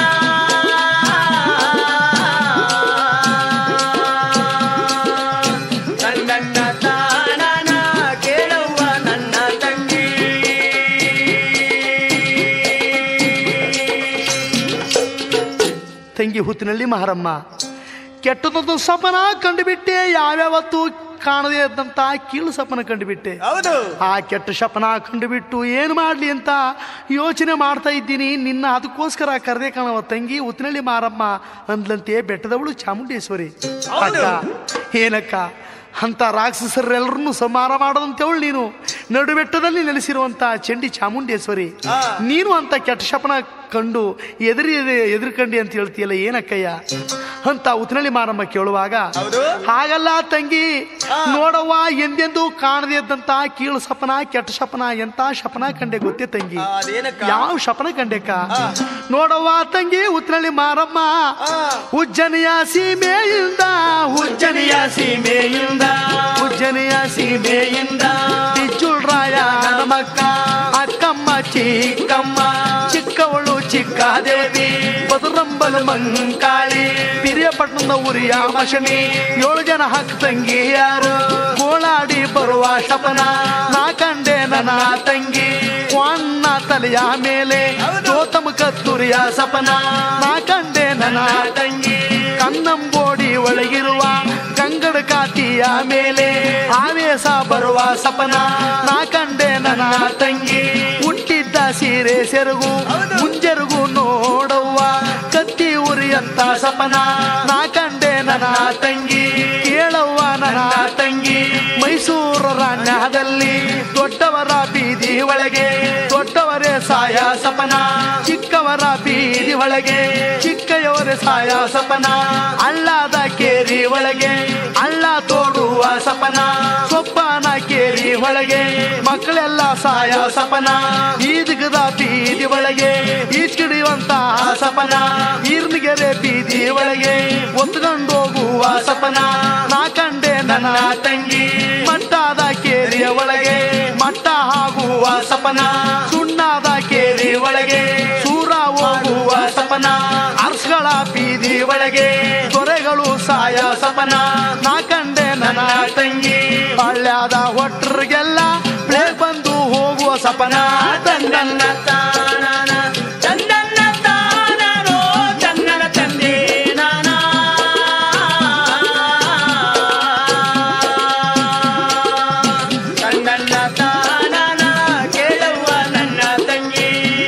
ತನ್ನನ್ನ ತಾನನ ಕೇಳುವ ನನ್ನ ತಂಗಿ ತಂಗಿ ಹುತ್ತಿನಲ್ಲಿ ಮಹಾರಮ್ಮ ಕೆಟ್ಟದೊಂದು ಸಪನ ಕಂಡುಬಿಟ್ಟೆ ಯಾವ್ಯಾವತ್ತು ಕಾಣದೇ ಇದ್ದಂತ ಕೀಳು ಸಪನ ಕಂಡುಬಿಟ್ಟೆ ಹೌದು ಆ ಕೆಟ್ಟ ಶಪನ ಕಂಡುಬಿಟ್ಟು ಏನು ಮಾಡಲಿ ಅಂತ ಯೋಚನೆ ಮಾಡ್ತಾ ಇದ್ದೀನಿ ನಿನ್ನ ಅದಕ್ಕೋಸ್ಕರ ಕರೆದೆ ಕಾಣವ ತಂಗಿ ಉತ್ತಿನಳ್ಳಿ ಮಾರಮ್ಮ ಅಂದ್ಲಂತೆ ಬೆಟ್ಟದವಳು ಚಾಮುಂಡೇಶ್ವರಿ ಅಕ್ಕ ಏನಕ್ಕ ಅಂತ ರಾಕ್ಷಸರೆಲ್ಲರನ್ನು ಸಂಹಾರ ಮಾಡೋದಂತೇವಳು ನೀನು ನಡು ಬೆಟ್ಟದಲ್ಲಿ ನೆಲೆಸಿರುವಂತ ಚಂಡಿ ಚಾಮುಂಡೇಶ್ವರಿ ನೀನು ಅಂತ ಕೆಟ್ಟ ಶಪನ ಕಂಡು ಎದುರಿ ಎದುರ್ಕಂಡಿ ಅಂತ ಹೇಳ್ತೀಯಲ್ಲ ಏನಕ್ಕಯ್ಯ ಅಂತ ಉತ್ತನಳ್ಳಿ ಮಾರಮ್ಮ ಕೇಳುವಾಗ ಹೌದು. ಹಾಗಲ್ಲ ತಂಗಿ ನೋಡವ್ವ ಎಂದೆಂದೂ ಕಾಣದೇ ಇದ್ದಂತ ಕೀಳು ಸಪನ ಕೆಟ್ಟ ಶಪನ ಎಂತ ಶಪನ ಕಂಡೆ ಗೊತ್ತೇ ತಂಗಿ ಆ, ಅದೇನಕ್ಕ? ಯಾವ ಶಪನ ಕಂಡೆಕ್ಕ ನೋಡವ್ವ ತಂಗಿ ಉತ್ತನಳ್ಳಿ ಮಾರಮ್ಮ ಉಜ್ಜನಿಯ ಸೀಮೆಯಿಂದ ಉಜ್ಜನಿಯ ಸೀಮೆಯಿಂದ ಉಜ್ಜನಿಯ ಸೀಮೆಯಿಂದ ಬಿಜ್ಜುಳ್ರಾಯ ನಮಕ್ಕ ಅಕ್ಕಮ್ಮ ಚಿಕ್ಕಮ್ಮ ಚಿಕ್ಕವಳು ಚಿಕ್ಕ ದೇವಿ ಬದುರಂಬಲು ಮಂಕಾಳಿ ಪಿರಿಯಪಟ್ಟಣದ ಉರಿಯ ಮಶನಿ ಏಳು ಜನ ಹಕ್ಕ ತಂಗಿ ಯಾರು ಗೋಳಾಡಿ ಬರುವ ಶಪನ ನಾ ಕಂಡೆ ನನ್ನ ತಂಗಿ ವಾನ್ನ ತಲೆಯ ಮೇಲೆ ಗೌತಮ ಕತ್ತುರಿಯ ಸಪನ ನಾ ಕಂಡೆ ನನ್ನ ತಂಗಿ ಕನ್ನಂಬೋಡಿ ಒಳಗಿರುವ ಗಂಗಡ ಕಾತಿಯ ಮೇಲೆ ಆವೇಶ ಬರುವ ಸಪನ ನಾ ಕಂಡೆ ನನ್ನ ತಂಗಿ ಹುಟ್ಟಿದ್ದ ಸೀರೆ ಸೆರಗು ಮುಂಜೆರಗು ನೋಡವ್ವ ಕತ್ತಿ ಉರಿಯಂತ ಸಪನ ನಾ ಕಂಡೆ ನನ್ನ ತಂಗಿ ಕೇಳವ್ವ ನನ್ನ ತಂಗಿ ಮೈಸೂರ ರಾಣ್ಯದಲ್ಲಿ ದೊಡ್ಡವರ ಬೀದಿ ಒಳಗೆ ದೊಡ್ಡವರೇ ಸಾಯ ಸಪನ ಚಿಕ್ಕವರ ಬೀದಿ ಒಳಗೆ ಚಿಕ್ಕಯವರೇ ಸಾಯ ಸಪನ ಹಳ್ಳದ ಕೇರಿ ಒಳಗೆ ಹಳ್ಳ ತೋಡುವ ಸಪನ ಸೊಪ್ಪನ ಕೇರಿ ಒಳಗೆ ಮಕ್ಕಳೆಲ್ಲ ಸಾಯ ಸಪನ ಈದಿಗದ ಬೀದಿ ಒಳಗೆ ಈಚ್ಕಿಡಿಯುವಂತ ಸಪನ ಈರ್ನಿಗೆರೆ ಬೀದಿ ಒಳಗೆ ಒತ್ಕೊಂಡು ಹೋಗುವ ಸಪನ ನಾ ಕಂಡೆ ನನ್ನ ತಂಗಿ ಮಟ್ಟದ ಕೇರಿಯ ಒಳಗೆ ಮಟ್ಟ ಆಗುವ ಸಪನ ಸುಣ್ಣದ ಕೇರಿ ಒಳಗೆ ಸೂರ ಹೋಗುವ ಸಪನ ಅರ್ಸ್ಗಳ ಬೀದಿ ಒಳಗೆ ದೊರೆಗಳು ಸಾಯ ಸಪನ ನಾ ಕಂಡೆ ನನ್ನ ತಂಗಿ ಹಳ್ಳ್ಯಾದ ಒಟ್ರಿಗೆಲ್ಲ ಪ್ಲೇ ಬಂದು ಹೋಗುವ ಸಪನ ತನ್ನನ್ನ ತಾನನ ತನ್ನನ್ನ ತಾನನೋ ತನ್ನನ ತಂದೆ ನಾನ ತನ್ನನ್ನ ತಾನನ ಕೇಳುವ ನನ್ನ ತಂಗಿ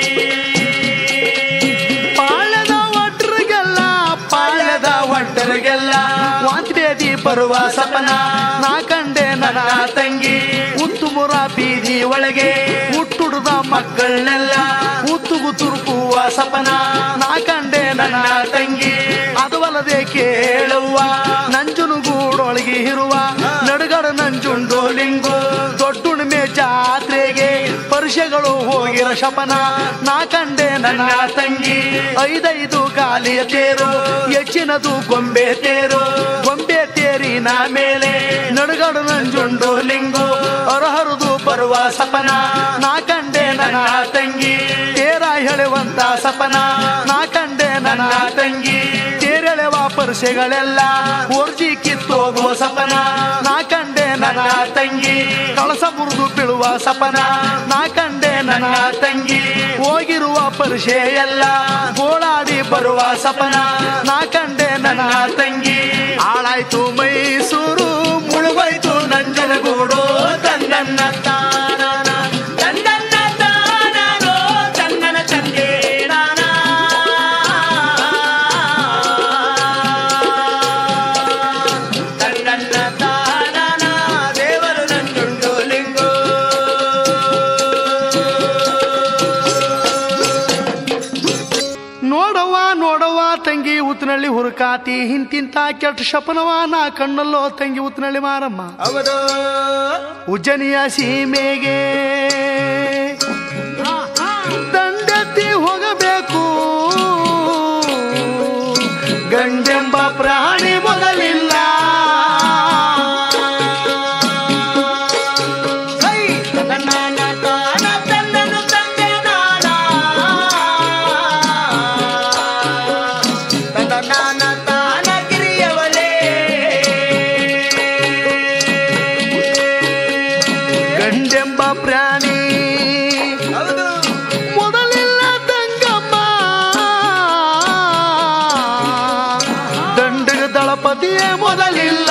ಪಾಳ್ಯದ ಒಟ್ರಿಗೆಲ್ಲ ಪಾಳ್ಯದ ಒಟ್ಟರಿಗೆಲ್ಲ ವಾಂತಿಭೇದಿ ಬರುವ ಸಪನ ನಾ ಕಂಡೆ ನನ್ನ ತಂಗಿ ಉತ್ತುಮುರ ಬೀದಿ ಒಳಗೆ ಹುಟ್ಟುಡುದ ಮಕ್ಕಳನ್ನೆಲ್ಲ ಉತ್ತುಗು ತುರುಕುವ ಸಪನ ನಾ ಕಂಡೆ ನನ್ನ ತಂಗಿ ಅದು ಅಲ್ಲದೆ ಕೇಳುವ ನಂಜುನುಗೂಡೊಳಗೆ ಇರುವ ನಡುಗಡ ನಂಜುಂಡು ಲಿಂಗು ದೊಡ್ಡುಣಿಮೆ ಜಾತ್ರೆಗೆ ಪರುಷಗಳು ಹೋಗಿರ ಶಪನ ನಾ ಕಂಡೆ ನನ್ನ ತಂಗಿ ಐದೈದು ಗಾಲಿಯ ತೇರು ಹೆಚ್ಚಿನದು ಗೊಂಬೆ ತೇರು ಗೊಂಬೆ ತೇರಿನ ಮೇಲೆ ನಡುಗಡು ನಂಜುಂಡು ಲಿಂಗು ಹೊರಹರಿದು ಬರುವ ಸಪನ ನಾ ಕಂಡೆ ನನ್ನ ತಂಗಿ ತೇರ ಎಳೆವಂತ ಸಪನ ನಾ ಕಂಡೆ ನನ್ನ ತಂಗಿ ತೇರೆಳೆವ ಪರಸೆಗಳೆಲ್ಲ ಓರ್ಜಿ ಕಿತ್ತೋಗುವ ಸಪನ ನಾ ಕಂಡೆ ನನ್ನ ತಂಗಿ ಕಳಸ ಮುರಿದು ಬೀಳುವ ಸಪನ ನಾ ಕಂಡೆ ನನ್ನ ತಂಗಿ ಹೋಗಿರುವ ಪರಿಷೆ ಎಲ್ಲ ಗೋಳಾಡಿ ಬರುವ ಸಪನ ನಾ ಕಂಡೆ ನನ್ನ ತಂಗಿ ಹಾಳಾಯ್ತು ಮೈಸೂರು ಮುಳುಗೋಯ್ತು ನಂಜನಗೂಡು ತಂದನ್ನ ತಾನನ ತಂದನ್ನ ತಾನನೋ ತಂದನ ತಂದೆ ತಂದನ್ನ ತಾನನ ದೇವರು ನಂಜುಂಡು ಲಿಂಗು ನೋಡವ್ವ ನೋಡವ್ವ ತಂಗಿ ಉತ್ತನಳ್ಳಿ ಹುರುಕಾತಿ ಹಿಂತಿಂತ ಕೆಟ್ಟ ಶಪನವ ನಾ ಕಣ್ಣಲ್ಲೋ ತಂಗಿ ಉತ್ತನಳ್ಳಿ ಮಾರಮ್ಮ ಹೌದು ಉಜ್ಜನಿಯ ಸೀಮೆಗೆ ದಂಡೆತ್ತಿ ಹೋಗಬೇಕು ಗಂಡೆಂಬ ಪ್ರಾಣಿ ಮೊದಲಿಲ್ಲ ಹೈ ತನ್ನನ ತಾನ ತನ್ನನು ತಂದೆ ನಾನ ತನ್ನನ ತಾನ ಗಿರಿಯವಲೇ ಗಂಡೆಂಬ ಪ್ರಾಣಿ ಹೌದು ಮೊದಲಿಲ್ಲ ತಂಗಮ್ಮ ದಂಡಗ ದಳಪತಿಯೇ ಮೊದಲಿಲ್ಲ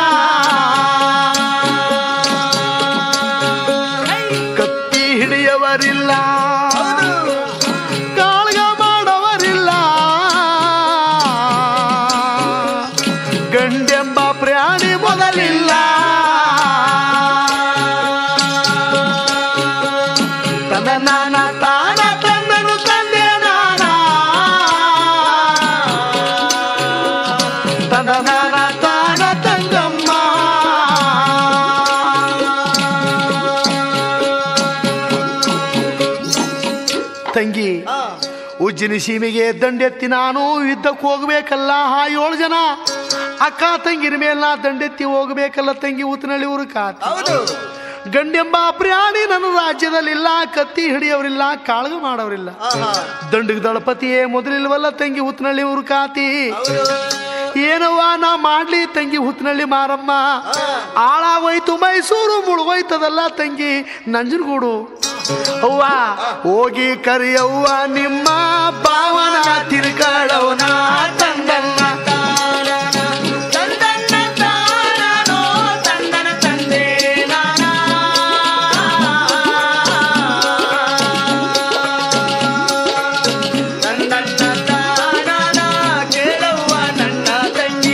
ಕತ್ತಿ ಹಿಡಿಯವರಿಲ್ಲ ಕಾಳ್ಗ ಮಾಡವರಿಲ್ಲ ಗಂಡೆಂಬ ಪ್ರಾಣಿ ಮೊದಲಿಲ್ಲ ತನ್ನ ತಾನ ತಂದನು ತಂದೆ ನಾನ ತನ್ನ ತಾನ ತಂಗಮ್ಮ ತಂಗಿ ಆ, ಉಜ್ಜಿನ ಸೀಮೆಗೆ ದಂಡೆತ್ತಿ ನಾನು ಯುದ್ಧಕ್ಕೆ ಹೋಗ್ಬೇಕಲ್ಲ ಆ ಏಳು ಜನ ಅಕ್ಕ ತಂಗಿನ ಮೇಲೆ ನಾ ದಂಡೆತ್ತಿ ಹೋಗ್ಬೇಕಲ್ಲ ತಂಗಿ ಉತ್ತನಳ್ಳಿ ಊರು ಕಾತ ಹೌದು ಗಂಡೆಂಬ ಪ್ರಾಣಿ ನನ್ನ ರಾಜ್ಯದಲ್ಲಿಲ್ಲ ಕತ್ತಿ ಹಿಡಿಯವರಿಲ್ಲ ಕಾಳಗ ಮಾಡೋರಿಲ್ಲ ಆಹಾ, ದಂಡಗ ದಳಪತಿಯೇ ಮೊದಲಿಲ್ವಲ್ಲ ತಂಗಿ ಹುತ್ತನಳ್ಳಿ ಊರು ಕಾತಿ ಹೌದು ಏನವ್ವ ನಾ ಮಾಡ್ಲಿ ತಂಗಿ ಹುತ್ತನಳ್ಳಿ ಮಾರಮ್ಮ ಆಳಾಗೋಯ್ತು ಮೈಸೂರು ಮುಳುಗೋಯ್ತದಲ್ಲ ತಂಗಿ ನಂಜನಗೂಡು ಅವ್ವ ಹೋಗಿ ಕರಿಯವ್ವ ನಿಮ್ಮ ಭಾವನ ತಿರ್ಗಾಳವನ ತಂದನ್ನ ತಂದನ್ನ ತಾನನೋ ತಂದನ ತಂದೆ ನಾನ ತಂದನ್ನ ತಾನನ ಕೇಳವ್ವ ನನ್ನ ತಂಗಿ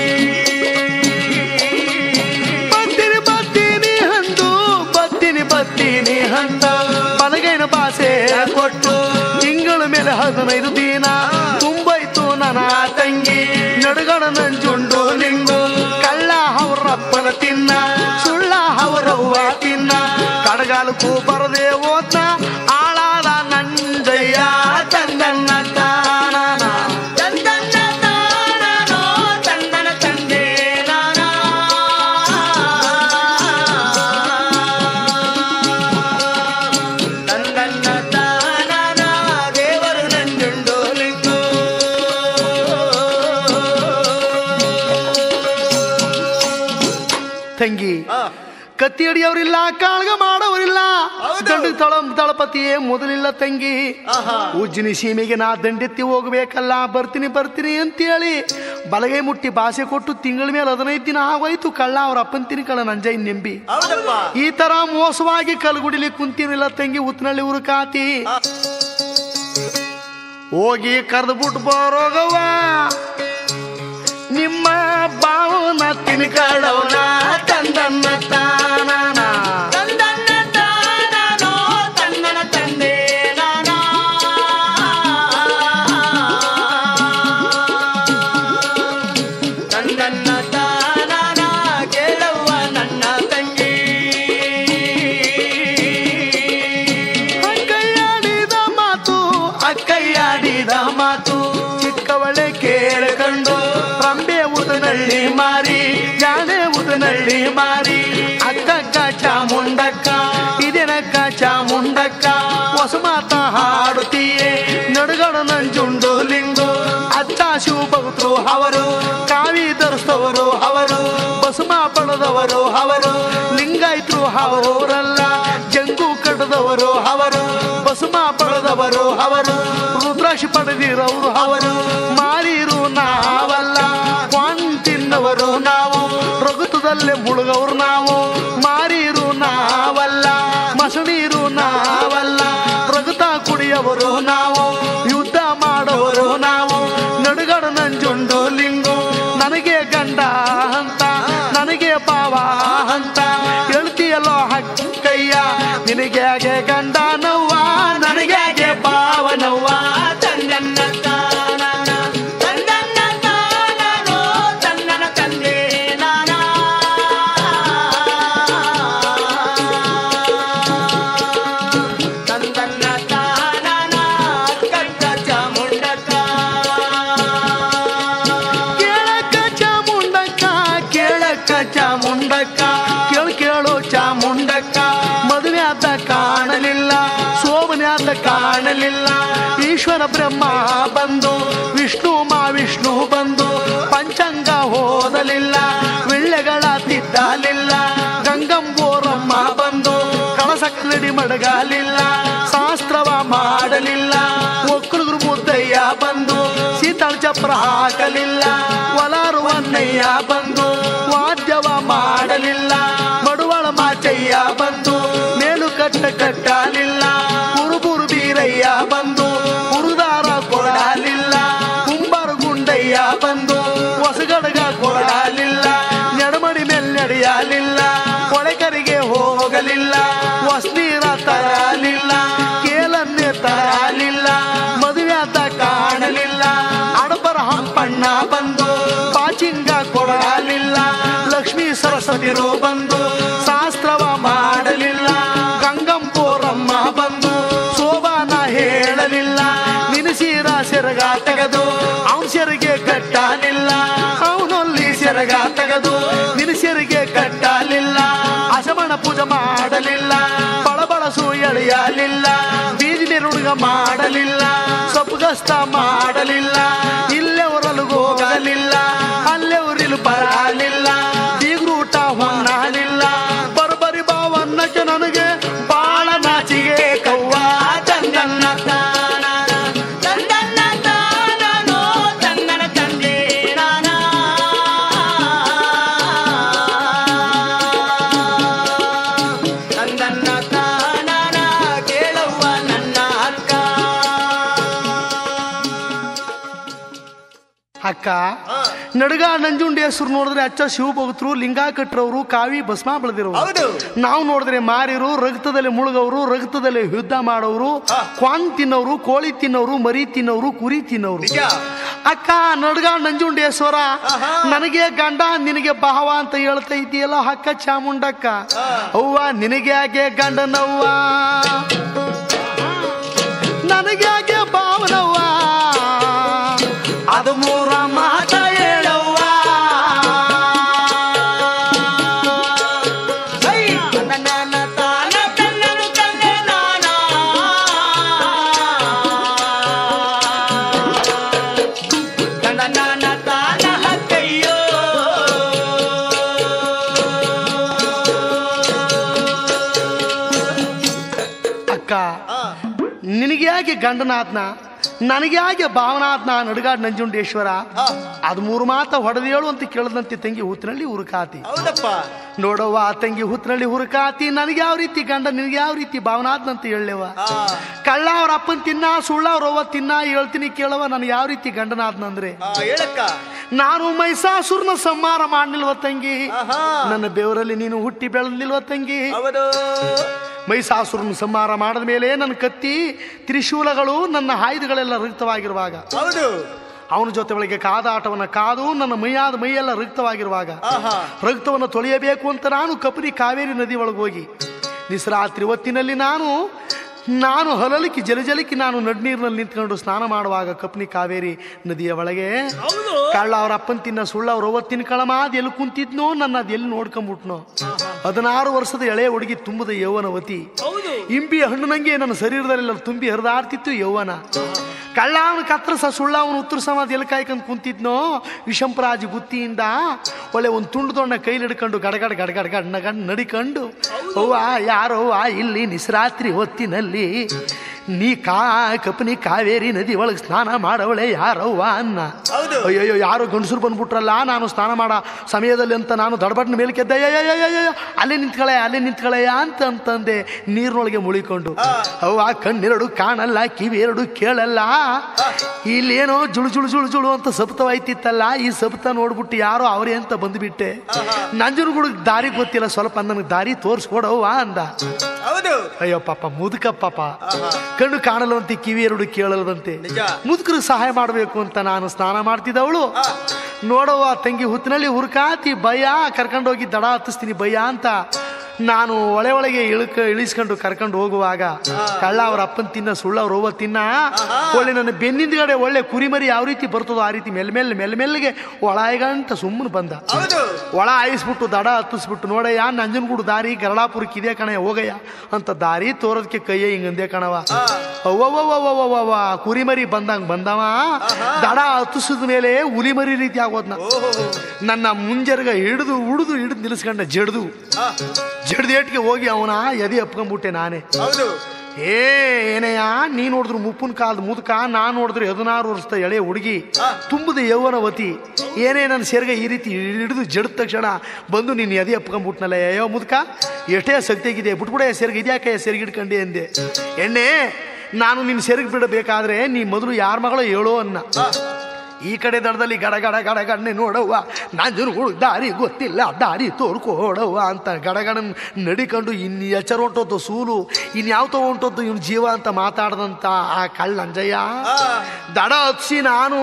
ಬತ್ತೀನಿ ಬತ್ತೀನಿ ಹಂದು ಬತ್ತೀನಿ ಬತ್ತೀನಿ ಹಂದ ಬಲಗೈನ ಭಾಷೆ ಕೊಟ್ಟು ತಿಂಗಳ ಮೇಲೆ ಹದಿನೈದು ದಿನ ತುಂಬೈತು ನನ್ನ ತಂಗಿ ನಡುಗಣ ನಂಜುಂಡು ಲಿಂಗು ಕಳ್ಳ ಅವರಪ್ಪನ ತಿನ್ನ ಸುಳ್ಳ ಅವರವ್ವ ತಿನ್ನ ಕಡಗಾಲಕ್ಕೂ ಬರದೆ ಓದ್ನ ಆಳಾದ ನಂಜಯ್ಯ ತಂದನ್ನ ತಾನನ ತಂದನ್ನ ತಾನನೋ ತಂದನ ತಂದೆ ನಾನ ತಂದನ್ನ ತಾನನ ದೇವರು ನಂಜುಂಡು ಲಿಂಗು ತಂಗಿ ಆ, ಕತ್ತಿ ಹಿಡಿಯವರಿಲ್ಲ ಕಾಳ್ಗ ಮಾಡೋರಿಲ್ಲ ಹೌದು. ದಂಡ ತಳ ದಳಪತಿಯೇ ಮೊದಲಿಲ್ಲ ತಂಗಿ ಆಹಾ. ಉಜ್ಜಿನಿ ಸೀಮೆಗೆ ನಾ ದಂಡೆತ್ತಿ ಹೋಗ್ಬೇಕಲ್ಲ ಬರ್ತೀನಿ ಬರ್ತೀನಿ ಅಂತೇಳಿ ಬಲಗೈ ಮುಟ್ಟಿ ಭಾಷೆ ಕೊಟ್ಟು ತಿಂಗಳ ಮೇಲೆ ಹದಿನೈದು ದಿನ ಆಗೋಯ್ತು ಕಳ್ಳ ಅವ್ರ ಅಪ್ಪನ್ ತಿನ್ಕಳ ನಂಜೈ ನೆಂಬಿ ಹೌದಪ್ಪ ಈ ತರ ಮೋಸವಾಗಿ ಕಲ್ಗುಡಿಲಿ ಕುಂತೀನಿಲ್ಲ ತಂಗಿ ಉತ್ನಳ್ಳಿ ಊರು ಕಾತಿ ಹೋಗಿ ಕರೆದ್ಬಿಟ್ಟು ಬರೋಗವ್ವ ನಿಮ್ಮ ಬಾವನ ತಿನ್ಕಳವನ ತಂದನ್ನ ತಾನನ ತಂದನ್ನ ತಾನನೋ ತಂದನ ತಂದೆ ನಾನ ತಂದನ್ನ ತಾನನ ಕೇಳವ್ವ ನನ್ನ ತಂಗಿ ಅಕ್ಕಯ್ಯಾಡಿದ ಮಾತು ಅಕ್ಕಯ್ಯಾಡಿದ ಮಾತು ಚಿಕ್ಕವಳೆ ಕೇಳಿಕೊಂಡು ರಂಬೆ ಉದನಳ್ಳಿ ಮಾರಿ ಜಾಣೆ ಉದನಳ್ಳಿ ಮಾರಿ ಅಕ್ಕಕ್ಕ ಚಾಮುಂಡಕ್ಕ ಇದೇನಕ್ಕ ಚಾಮುಂಡಕ್ಕ ಹೊಸ ಮಾತ ಹಾಡುತ್ತೀಯೇ ನಡುಗಡ ನಂಜುಂಡು ಲಿಂಗು ಅತ್ತ ಶಿವಭಕ್ತರು ಅವರು ಕಾವ್ಯ ಪಡೆದವರು ಅವರು ಲಿಂಗಾಯತರು ಅವರಲ್ಲ ಜಂಗು ಕಡದವರು ಅವರು ಬಸುಮ ಪಡೆದವರು ಅವರು ರುದ್ರಾಕ್ಷಿ ಪಡೆದಿರವರು ಅವರು ಮಾರೀರು ನಾವಲ್ಲ ಕ್ವಾನ್ ತಿನ್ನವರು ನಾವು ರಘುತದಲ್ಲೇ ಮುಳುಗವ್ರು ನಾವು ಮಾರೀರು ನಾವಲ್ಲ ಮಸಣೀರು ನಾವಲ್ಲ ರಘುತ ಕುಡಿಯವರು ನಾವು ಯುದ್ಧ ಮಾಡವರು ನಾವು ನಡುಗಡ ನಂಜುಂಡು ಲಿಂಗು ನನಗೆ ಗಂಡ ಅಂತ ನನಗೆ ಪಾವ ಅಂತ ಹೇಳ್ತೀಯಲ್ಲೋ ಹಕ್ಕಯ್ಯ ನಿನಗೆ ಹಾಗೆ ಗಂಡ ನವ್ವ ನನಗೆ ಹಾಗೆ ಪಾವನವ್ವ ತಂದನ್ನ ತಾನನ ತಂದನ್ನ ತಾನನೋ ತನ್ನನ ತಂದೆ ನಾನ ತಂದನ್ನ ತಾನನ ಕಟ್ಟ ಚಾಮುಂಡಕ ಕೇಳಕ್ಕ ಚಾಮುಂಡಕ್ಕ ಕೇಳಕ್ಕ ಚಾಮುಂಡಕ್ಕ ಕೇಳು ಕೇಳು ಚಾಮುಂಡಕ್ಕ ಮದುವೆ ಆದ ಕಾಣಲಿಲ್ಲ ಸೋಮನೆ ಆದ ಕಾಣಲಿಲ್ಲ ಈಶ್ವರ ಬ್ರಹ್ಮ ಬಂದು ವಿಷ್ಣು ಮಾ ವಿಷ್ಣು ಬಂದು ಪಂಚಾಂಗ ಹೋದಲಿಲ್ಲ ವೆಳ್ಳೆಗಳ ತಿದ್ದಲಿಲ್ಲ ಗಂಗಂಬೋರಮ್ಮ ಬಂದು ಕಳಸ ಕನ್ನಡಿ ಮಡಗಲಿಲ್ಲ ಶಾಸ್ತ್ರವ ಮಾಡಲಿಲ್ಲ ಒಕ್ಕಲಿಗರು ಮುದ್ದಯ್ಯ ಬಂದು ಸೀತಾಳ ಚಪ್ರ ಹಾಕಲಿಲ್ಲ ವಲಾರುವನ್ನಯ್ಯ ಬಂದು ವಾದ್ಯವ ಮಾಡಲಿಲ್ಲ ಮಡುವಳ ಮಾಚಯ್ಯ ಬಂದು ಮೇಲು ಕಟ್ಟ ಕಟ್ಟಲಿಲ್ಲ ಕುರುಬುರು ಬೀರಯ್ಯ ಬಂದು ಕುರುದಾರ ಕೊಡಲಿಲ್ಲ ಕುಂಬಾರ ಗುಂಡಯ್ಯ ಬಂದು ಹೊಸಗಡಗ ಕೊಡಲಿಲ್ಲ ನೆಡಮಡಿ ಮೇಲೆ ನಡೆಯಲಿಲ್ಲ ಕೊಳೆಕರಿಗೆ ಹೋಗಲಿಲ್ಲ ಹೊಸ್ನೀರ ತರಲಿಲ್ಲ ಕೇಲನ್ನೇ ತರಲಿಲ್ಲ ಮದುವೆ ಆತ ಕಾಣಲಿಲ್ಲ ಅಡಪರ ಹಂಪಣ್ಣ ಬಂದು ಪಾಚಿಂಗ ಕೊಡಲಿಲ್ಲ ಲಕ್ಷ್ಮೀ ಸರಸ್ವತಿರು ಬಂದು ಶಾಸ್ತ್ರವ ಮಾಡಲಿಲ್ಲ ಗಂಗಂಪೋರಮ್ಮ ಬಂದು ಶೋಭಾನ ಹೇಳಲಿಲ್ಲ ನಿನಸೀರ ಸೆರಗ ತೆಗೆದು ಅವನ ಸೆರಗೆ ಕಟ್ಟಲಿಲ್ಲ ಅವನಲ್ಲಿ ಸೆರಗ ತೆಗೆದು ನಿನಸೆರಿಗೆ ಕಟ್ಟಲಿಲ್ಲ ಅಶಮಣ ಪೂಜೆ ಮಾಡಲಿಲ್ಲ ಬಳಬಳಸು ಎಳೆಯಲಿಲ್ಲ ಬೀದಿ ಹುಡುಗ ಮಾಡಲಿಲ್ಲ ಸೊಪ್ಪುಗಸ್ತ ಮಾಡಲಿಲ್ಲ ಇಲ್ಲೇ ಹೊರಲಿಗೆ ಹೋಗಲಿಲ್ಲ ಅಲ್ಲೇ ಊರಿಲು ಬರಲಿಲ್ಲ ಬೀಗ್ರೂಟ ಹೊನ್ನಲಿಲ್ಲ ಬರ್ಬರಿ ಬಾವನ್ನಕ್ಕೆ ನನಗೆ ಬಾಳ ನಾಚಿಗೆ ಕವ್ವ ತಂದನ್ನ ತಾನನ ತಂದನ್ನ ತಾನನೋ ತನ್ನನ ತಂದೆ ನಾನ ತಂದನ್ನ ತಾನನ ಕೇಳವ್ವ ನನ್ನ ಅಕ್ಕ ಅಕ್ಕ ನಡುಗ ನಂಜುಂಡಿ ಹೆಸರು ನೋಡಿದ್ರೆ ಅಚ್ಚ ಶಿವ ಭಕ್ತರು ಲಿಂಗ ಕಟ್ರವರು ಕಾವಿ ಭಸ್ಮ ಬೆಳೆದಿರೋರು ಹೌದು ನಾವು ನೋಡಿದ್ರೆ ಮಾರಿರು ರಕ್ತದಲ್ಲಿ ಮುಳುಗವರು ರಕ್ತದಲ್ಲಿ ಯುದ್ಧ ಮಾಡೋರು ಕ್ವಾನ್ ತಿನ್ನೋರು ಕೋಳಿ ತಿನ್ನೋರು ಮರಿ ತಿನ್ನೋರು ಕುರಿ ತಿನ್ನೋರು ನಿಜ ಅಕ್ಕ ನಡ್ಗ ನಂಜುಂಡೇಶ್ವರ ಆಹಾ. ನನಗೆ ಗಂಡ ನಿನಗೆ ಭಾವ ಅಂತ ಹೇಳ್ತಾ ಇದೆಯಲ್ಲ ಅಕ್ಕ ಚಾಮುಂಡಕ್ಕ ಅವ್ವ ನಿನಗೆ ಯಾಕೆ ಗಂಡನವ್ವ ನನಗೆ ಯಾಕೆ ಭಾವನವ್ವ ಅದು ಮೂರ ಮಾತ ಹೇಳವ್ವ ಹೈ ತನ್ನನ ತಾನ ತನ್ನನು ತಂದೆ ನಾನ ತನ್ನನ ತಾನ ಹಕ್ಕಯ್ಯೋ ಅಕ್ಕ ನಿನಗೆ ಯಾಕೆ ಗಂಡನಾತ್ನ ನನಗೆ ಯಾಕೆ ಭಾವನಾತ್ನ ನಡುಗಾಡ್ ನಂಜುಂಡೇಶ್ವರ ಅದು ಮೂರು ಮಾತ ಹೊಡೆದೇಳು ಅಂತ ಕೇಳದಂತೆ ತಂಗಿ ಹುತ್ತಿನಲ್ಲಿ ಹುರುಕಾತಿ ಹೌದಪ್ಪ ನೋಡವ್ವ ತಂಗಿ ಹುತ್ತಿನಲ್ಲಿ ಹುರುಕಾತಿ ನನಗೆ ಯಾವ ರೀತಿ ಗಂಡ ನಿನಗೆ ಯಾವ ರೀತಿ ಭಾವನಾತ್ನ ಅಂತ ಹೇಳವ ಆ, ಕಳ್ಳ ಅವ್ರ ಅಪ್ಪನ್ ತಿನ್ನ ಸುಳ್ಳ ಅವ್ರ ಅವ್ವ ತಿನ್ನ ಹೇಳ್ತೀನಿ ಕೇಳವ ನನಗೆ ಯಾವ ರೀತಿ ಗಂಡನಾದ್ನಂದ್ರೆ ಆ, ಹೇಳಕ್ಕ ನಾನು ಮೈಸಾಸುರನ ಸಂಹಾರ ಮಾಡ್ಲಿಲ್ವ ತಂಗಿ ಆಹಾ. ನನ್ನ ಬೆವರಲ್ಲಿ ನೀನು ಹುಟ್ಟಿ ಬೆಳೆದಿಲ್ವ ತಂಗಿ ಹೌದು ಮೈಸಾಸುರನ ಸಂಹಾರ ಮಾಡಿದ ಮೇಲೆ ನನ್ನ ಕತ್ತಿ ತ್ರಿಶೂಲಗಳು ನನ್ನ ಆಯುಧಗಳೆಲ್ಲ ರಕ್ತವಾಗಿರುವಾಗ ಹೌದು ಅವನ ಜೊತೆ ಒಳಗೆ ಕಾದಾಟವನ್ನ ಕಾದು ನನ್ನ ಮೈಯಾದ ಮೈಯೆಲ್ಲ ರಕ್ತವಾಗಿರುವಾಗ ಆಹಾ ರಕ್ತವನ್ನು ತೊಳೆಯಬೇಕು ಅಂತ ನಾನು ಕಪರಿ ಕಾವೇರಿ ನದಿ ಒಳಗೆ ಹೋಗಿ ನಿಸ್ರಾತ್ರಿ ಹೊತ್ತಿನಲ್ಲಿ ನಾನು ನಾನು ಹೊಲಲಿಕ್ಕೆ ಜಲಜಲಕ್ಕೆ ನಾನು ನಡ್ನೀರಿನಲ್ಲಿ ನಿಂತ್ಕೊಂಡು ಸ್ನಾನ ಮಾಡುವಾಗ ಕಪ್ನಿ ಕಾವೇರಿ ನದಿಯ ಒಳಗೆ ಹೌದು ಕಳ್ಳ ಅವ್ರ ಅಪ್ಪನ್ ತಿನ್ನ ಸುಳ್ಳ ಅವ್ರ ಅವ್ವ ತಿನ್ಕಳಮ ಅದು ಎಲ್ಲಿ ಕುಂತಿದ್ನೋ ನನ್ನ ಅದು ಎಲ್ಲಿ ನೋಡ್ಕೊಂಬಿಟ್ನೋ ಹದಿನಾರು ವರ್ಷದ ಎಳೆಯ ಹುಡುಗಿ ತುಂಬದ ಯೌವನವತಿ ಹೌದು ಇಂಬಿ ಹಣ್ಣುನಂಗೆ ನನ್ನ ಶರೀರದಲ್ಲೆಲ್ಲ ತುಂಬಿ ಹರಿದಾಡ್ತಿತ್ತು ಯೌವನ ಕಳ್ಳ ಅವನು ಕತ್ರಸ ಸುಳ್ಳ ಅವನು ಉತ್ತರ ಸಮಾಧಿ ಎಲ್ಲಿ ಕಾಯ್ಕೊಂಡು ಕುಂತಿದ್ನೋ ವಿಷಂಪರಾಜ್ ಬುತ್ತಿಯಿಂದ ಒಳ್ಳೆ ಒಂದು ತುಂಡು ತೊಂಡ ಕೈಲಿ ಹಿಡ್ಕೊಂಡು ಗಡಗಡ ಗಡಗಡ ಗಣ್ಣ ಗಣ್ಣ ನಡಿಕೊಂಡು ಅವ್ವ ಯಾರವ್ವ ಇಲ್ಲಿ ನಿಸ್ರಾತ್ರಿ ಹೊತ್ತಿನಲ್ಲಿ ನೀ ಕಾ ಕಪನಿ ಕಾವೇರಿ ನದಿ ಒಳಗೆ ಸ್ನಾನ ಮಾಡವಳೆ ಯಾರವ್ವ ಅನ್ನ ಹೌದು ಅಯ್ಯಯ್ಯೋ ಯಾರೋ ಗಂಡಸರು ಬಂದ್ಬಿಟ್ರಲ್ಲ ನಾನು ಸ್ನಾನ ಮಾಡೋ ಸಮಯದಲ್ಲಿ ಅಂತ ನಾನು ದಡಬಡ್ನ ಮೇಲೆ ಕೆದ್ದೆ ಅಯ್ಯಯ್ಯಯ್ಯಯ್ಯಯ್ಯೋ, ಅಲ್ಲೇ ನಿಂತ್ಕಳೆ ಅಲ್ಲೇ ನಿಂತ್ಕಳೆಯ ಅಂತ ಅಂತಂದೆ ನೀರಿನೊಳಗೆ ಮುಳಿಕೊಂಡು ಅವ್ವ ಕಣ್ಣೆರಡು ಕಾಣಲ್ಲ ಕಿವಿ ಎರಡು ಕೇಳಲ್ಲ ಇಲ್ಲೇನೋ ಜುಳು ಜುಳು ಜುಳು ಜುಳು ಅಂತ ಸಪ್ತವಾಯ್ತಿತ್ತಲ್ಲ ಈ ಸಪ್ತ ನೋಡ್ಬಿಟ್ಟು ಯಾರೋ ಅವರೇ ಅಂತ ಬಂದ್ಬಿಟ್ಟೆ ನಂಜನಗೂಡ ದಾರಿ ಗೊತ್ತಿಲ್ಲ ಸ್ವಲ್ಪ ನನಗೆ ದಾರಿ ತೋರಿಸ್ಕೊಡವ್ವ ಅಂದ ಹೌದು ಅಯ್ಯೋ ಪಾಪ ಮುದುಕ ಪಾಪ ಕಣ್ಣು ಕಾಣಲ್ವಂತೆ ಕಿವಿ ಎರಡು ಕೇಳಲ್ವಂತೆ ನಿಜ. ಮುದುಕರಿಗೆ ಸಹಾಯ ಮಾಡಬೇಕು ಅಂತ ನಾನು ಸ್ನಾನ ಮಾಡ್ತಿದ್ದವಳು ನೋಡವ್ವ ತಂಗಿ ಹುತ್ತಿನಲ್ಲಿ ಹುರ್ಕಾತಿ ಭಯ ಕರ್ಕೊಂಡೋಗಿ ದಡ ಹತ್ತಿಸ್ತೀನಿ ಭಯ ಅಂತ ನಾನು ಒಳೆ ಒಳಗೆ ಇಳ್ಕ ಇಳಿಸ್ಕೊಂಡು ಕರ್ಕೊಂಡು ಹೋಗುವಾಗ ಕಳ್ಳ ಅವ್ರ ಅಪ್ಪನ್ ತಿನ್ನ ಸುಳ್ಳ ಅವ್ರ ಅವ್ವ ತಿನ್ನ ಒಳ್ಳೆ ನನ್ನ ಬೆನ್ನಿಂದಗಡೆ ಒಳ್ಳೆ ಕುರಿಮರಿ ಯಾವ ರೀತಿ ಬರ್ತದೋ ಆ ರೀತಿ ಮೆಲ್ಮೆಲ್ ಮೆಲ್ಮೆಲ್ಗೆ ಒಳಗಂಟ ಸುಮ್ಮನೆ ಬಂದ ಹೌದು ಒಳ ಆಯಿಸ್ಬಿಟ್ಟು ದಡ ಹತ್ತಿಸ್ಬಿಟ್ಟು ನೋಡಯ್ಯ ನಂಜನಗೂಡು ದಾರಿ ಗರಳಾಪುರಕ್ಕೆ ಇದೆ ಕಣಯ್ಯ ಹೋಗಯ್ಯ ಅಂತ ದಾರಿ ತೋರೋದಕ್ಕೆ ಕೈಯೇ ಹಿಂಗಂದೆ ಕಣವ ಅವ್ವವ್ವವ್ವವ್ವವ್ವ ಕುರಿಮರಿ ಬಂದಂಗ್ ಬಂದವ ದಡ ಹತ್ತಿಸಿದ ಮೇಲೆ ಹುಲಿಮರಿ ರೀತಿ ಆಗೋದ್ನ ಓಹೋ ನನ್ನ ಮುಂಜರ್ಗ ಹಿಡಿದು ಉಡಿದು ಹಿಡಿದು ನಿಲ್ಲಿಸ್ಕೊಂಡ ಜಡ್ದು ಆ, ಜಡ್ದೇಟ್ಗೆ ಹೋಗಿ ಅವನ ಎದೆ ಅಪ್ಕೊಂಡ್ಬಿಟ್ಟೆ ನಾನೇ ಹೌದು ಏ ಏನಯ್ಯ ನೀ ನೋಡಿದ್ರು ಮುಪ್ಪನ ಕಾಲದ ಮುದುಕ ನಾ ನೋಡಿದ್ರೆ ಹದಿನಾರು ವರ್ಷದ ಎಳೆ ಹುಡುಗಿ ತುಂಬದ ಯೌವನವತಿ ಏನೇ ನನ್ನ ಸೆರ್ಗ ಈ ರೀತಿ ಹಿಡಿದು ಜಡಿದ ತಕ್ಷಣ ಬಂದು ನೀನು ಎದೆ ಅಪ್ಕೊಂಡ್ಬಿಟ್ನಲ್ಲ ಅಯ್ಯೋ ಮುದುಕ ಎಷ್ಟೇ ಶಕ್ತಿಯಾಗಿದೆ ಬಿಟ್ಬಿಡೆ ಸೆರ್ಗ ಇದ್ಯಾಕೆ ಸೆರ್ಗ ಹಿಡ್ಕೊಂಡೆ ಅಂದೆ ಎಣ್ಣೆ ನಾನು ನಿನ್ನ ಸೆರ್ಗ್ ಬಿಡಬೇಕಾದ್ರೆ ನೀ ಮೊದಲು ಯಾರ ಮಗಳು ಹೇಳೋ ಅನ್ನ ಈ ಕಡೆ ದಡದಲ್ಲಿ ಗಡ ಗಡ ಗಡ ಗಣ್ಣೆ ನೋಡವ್ವ ನಂಜನಗೂಡು ದಾರಿ ಗೊತ್ತಿಲ್ಲ ದಾರಿ ತೋರ್ಕೊಡವ್ವ ಅಂತ ಗಡಗಡ ನಡಿಕೊಂಡು ಇನ್ನು ಎಚ್ಚರ ಹೊಂಟೋದು ಸೂಲು ಇನ್ಯಾವ್ತೋ ಹೊಂಟೋದು ಇವ್ನ ಜೀವ ಅಂತ ಮಾತಾಡ್ದಂತ ಆ ಕಳ್ಳ ನಂಜಯ್ಯ ದಡ ಹತ್ಸಿ ನಾನು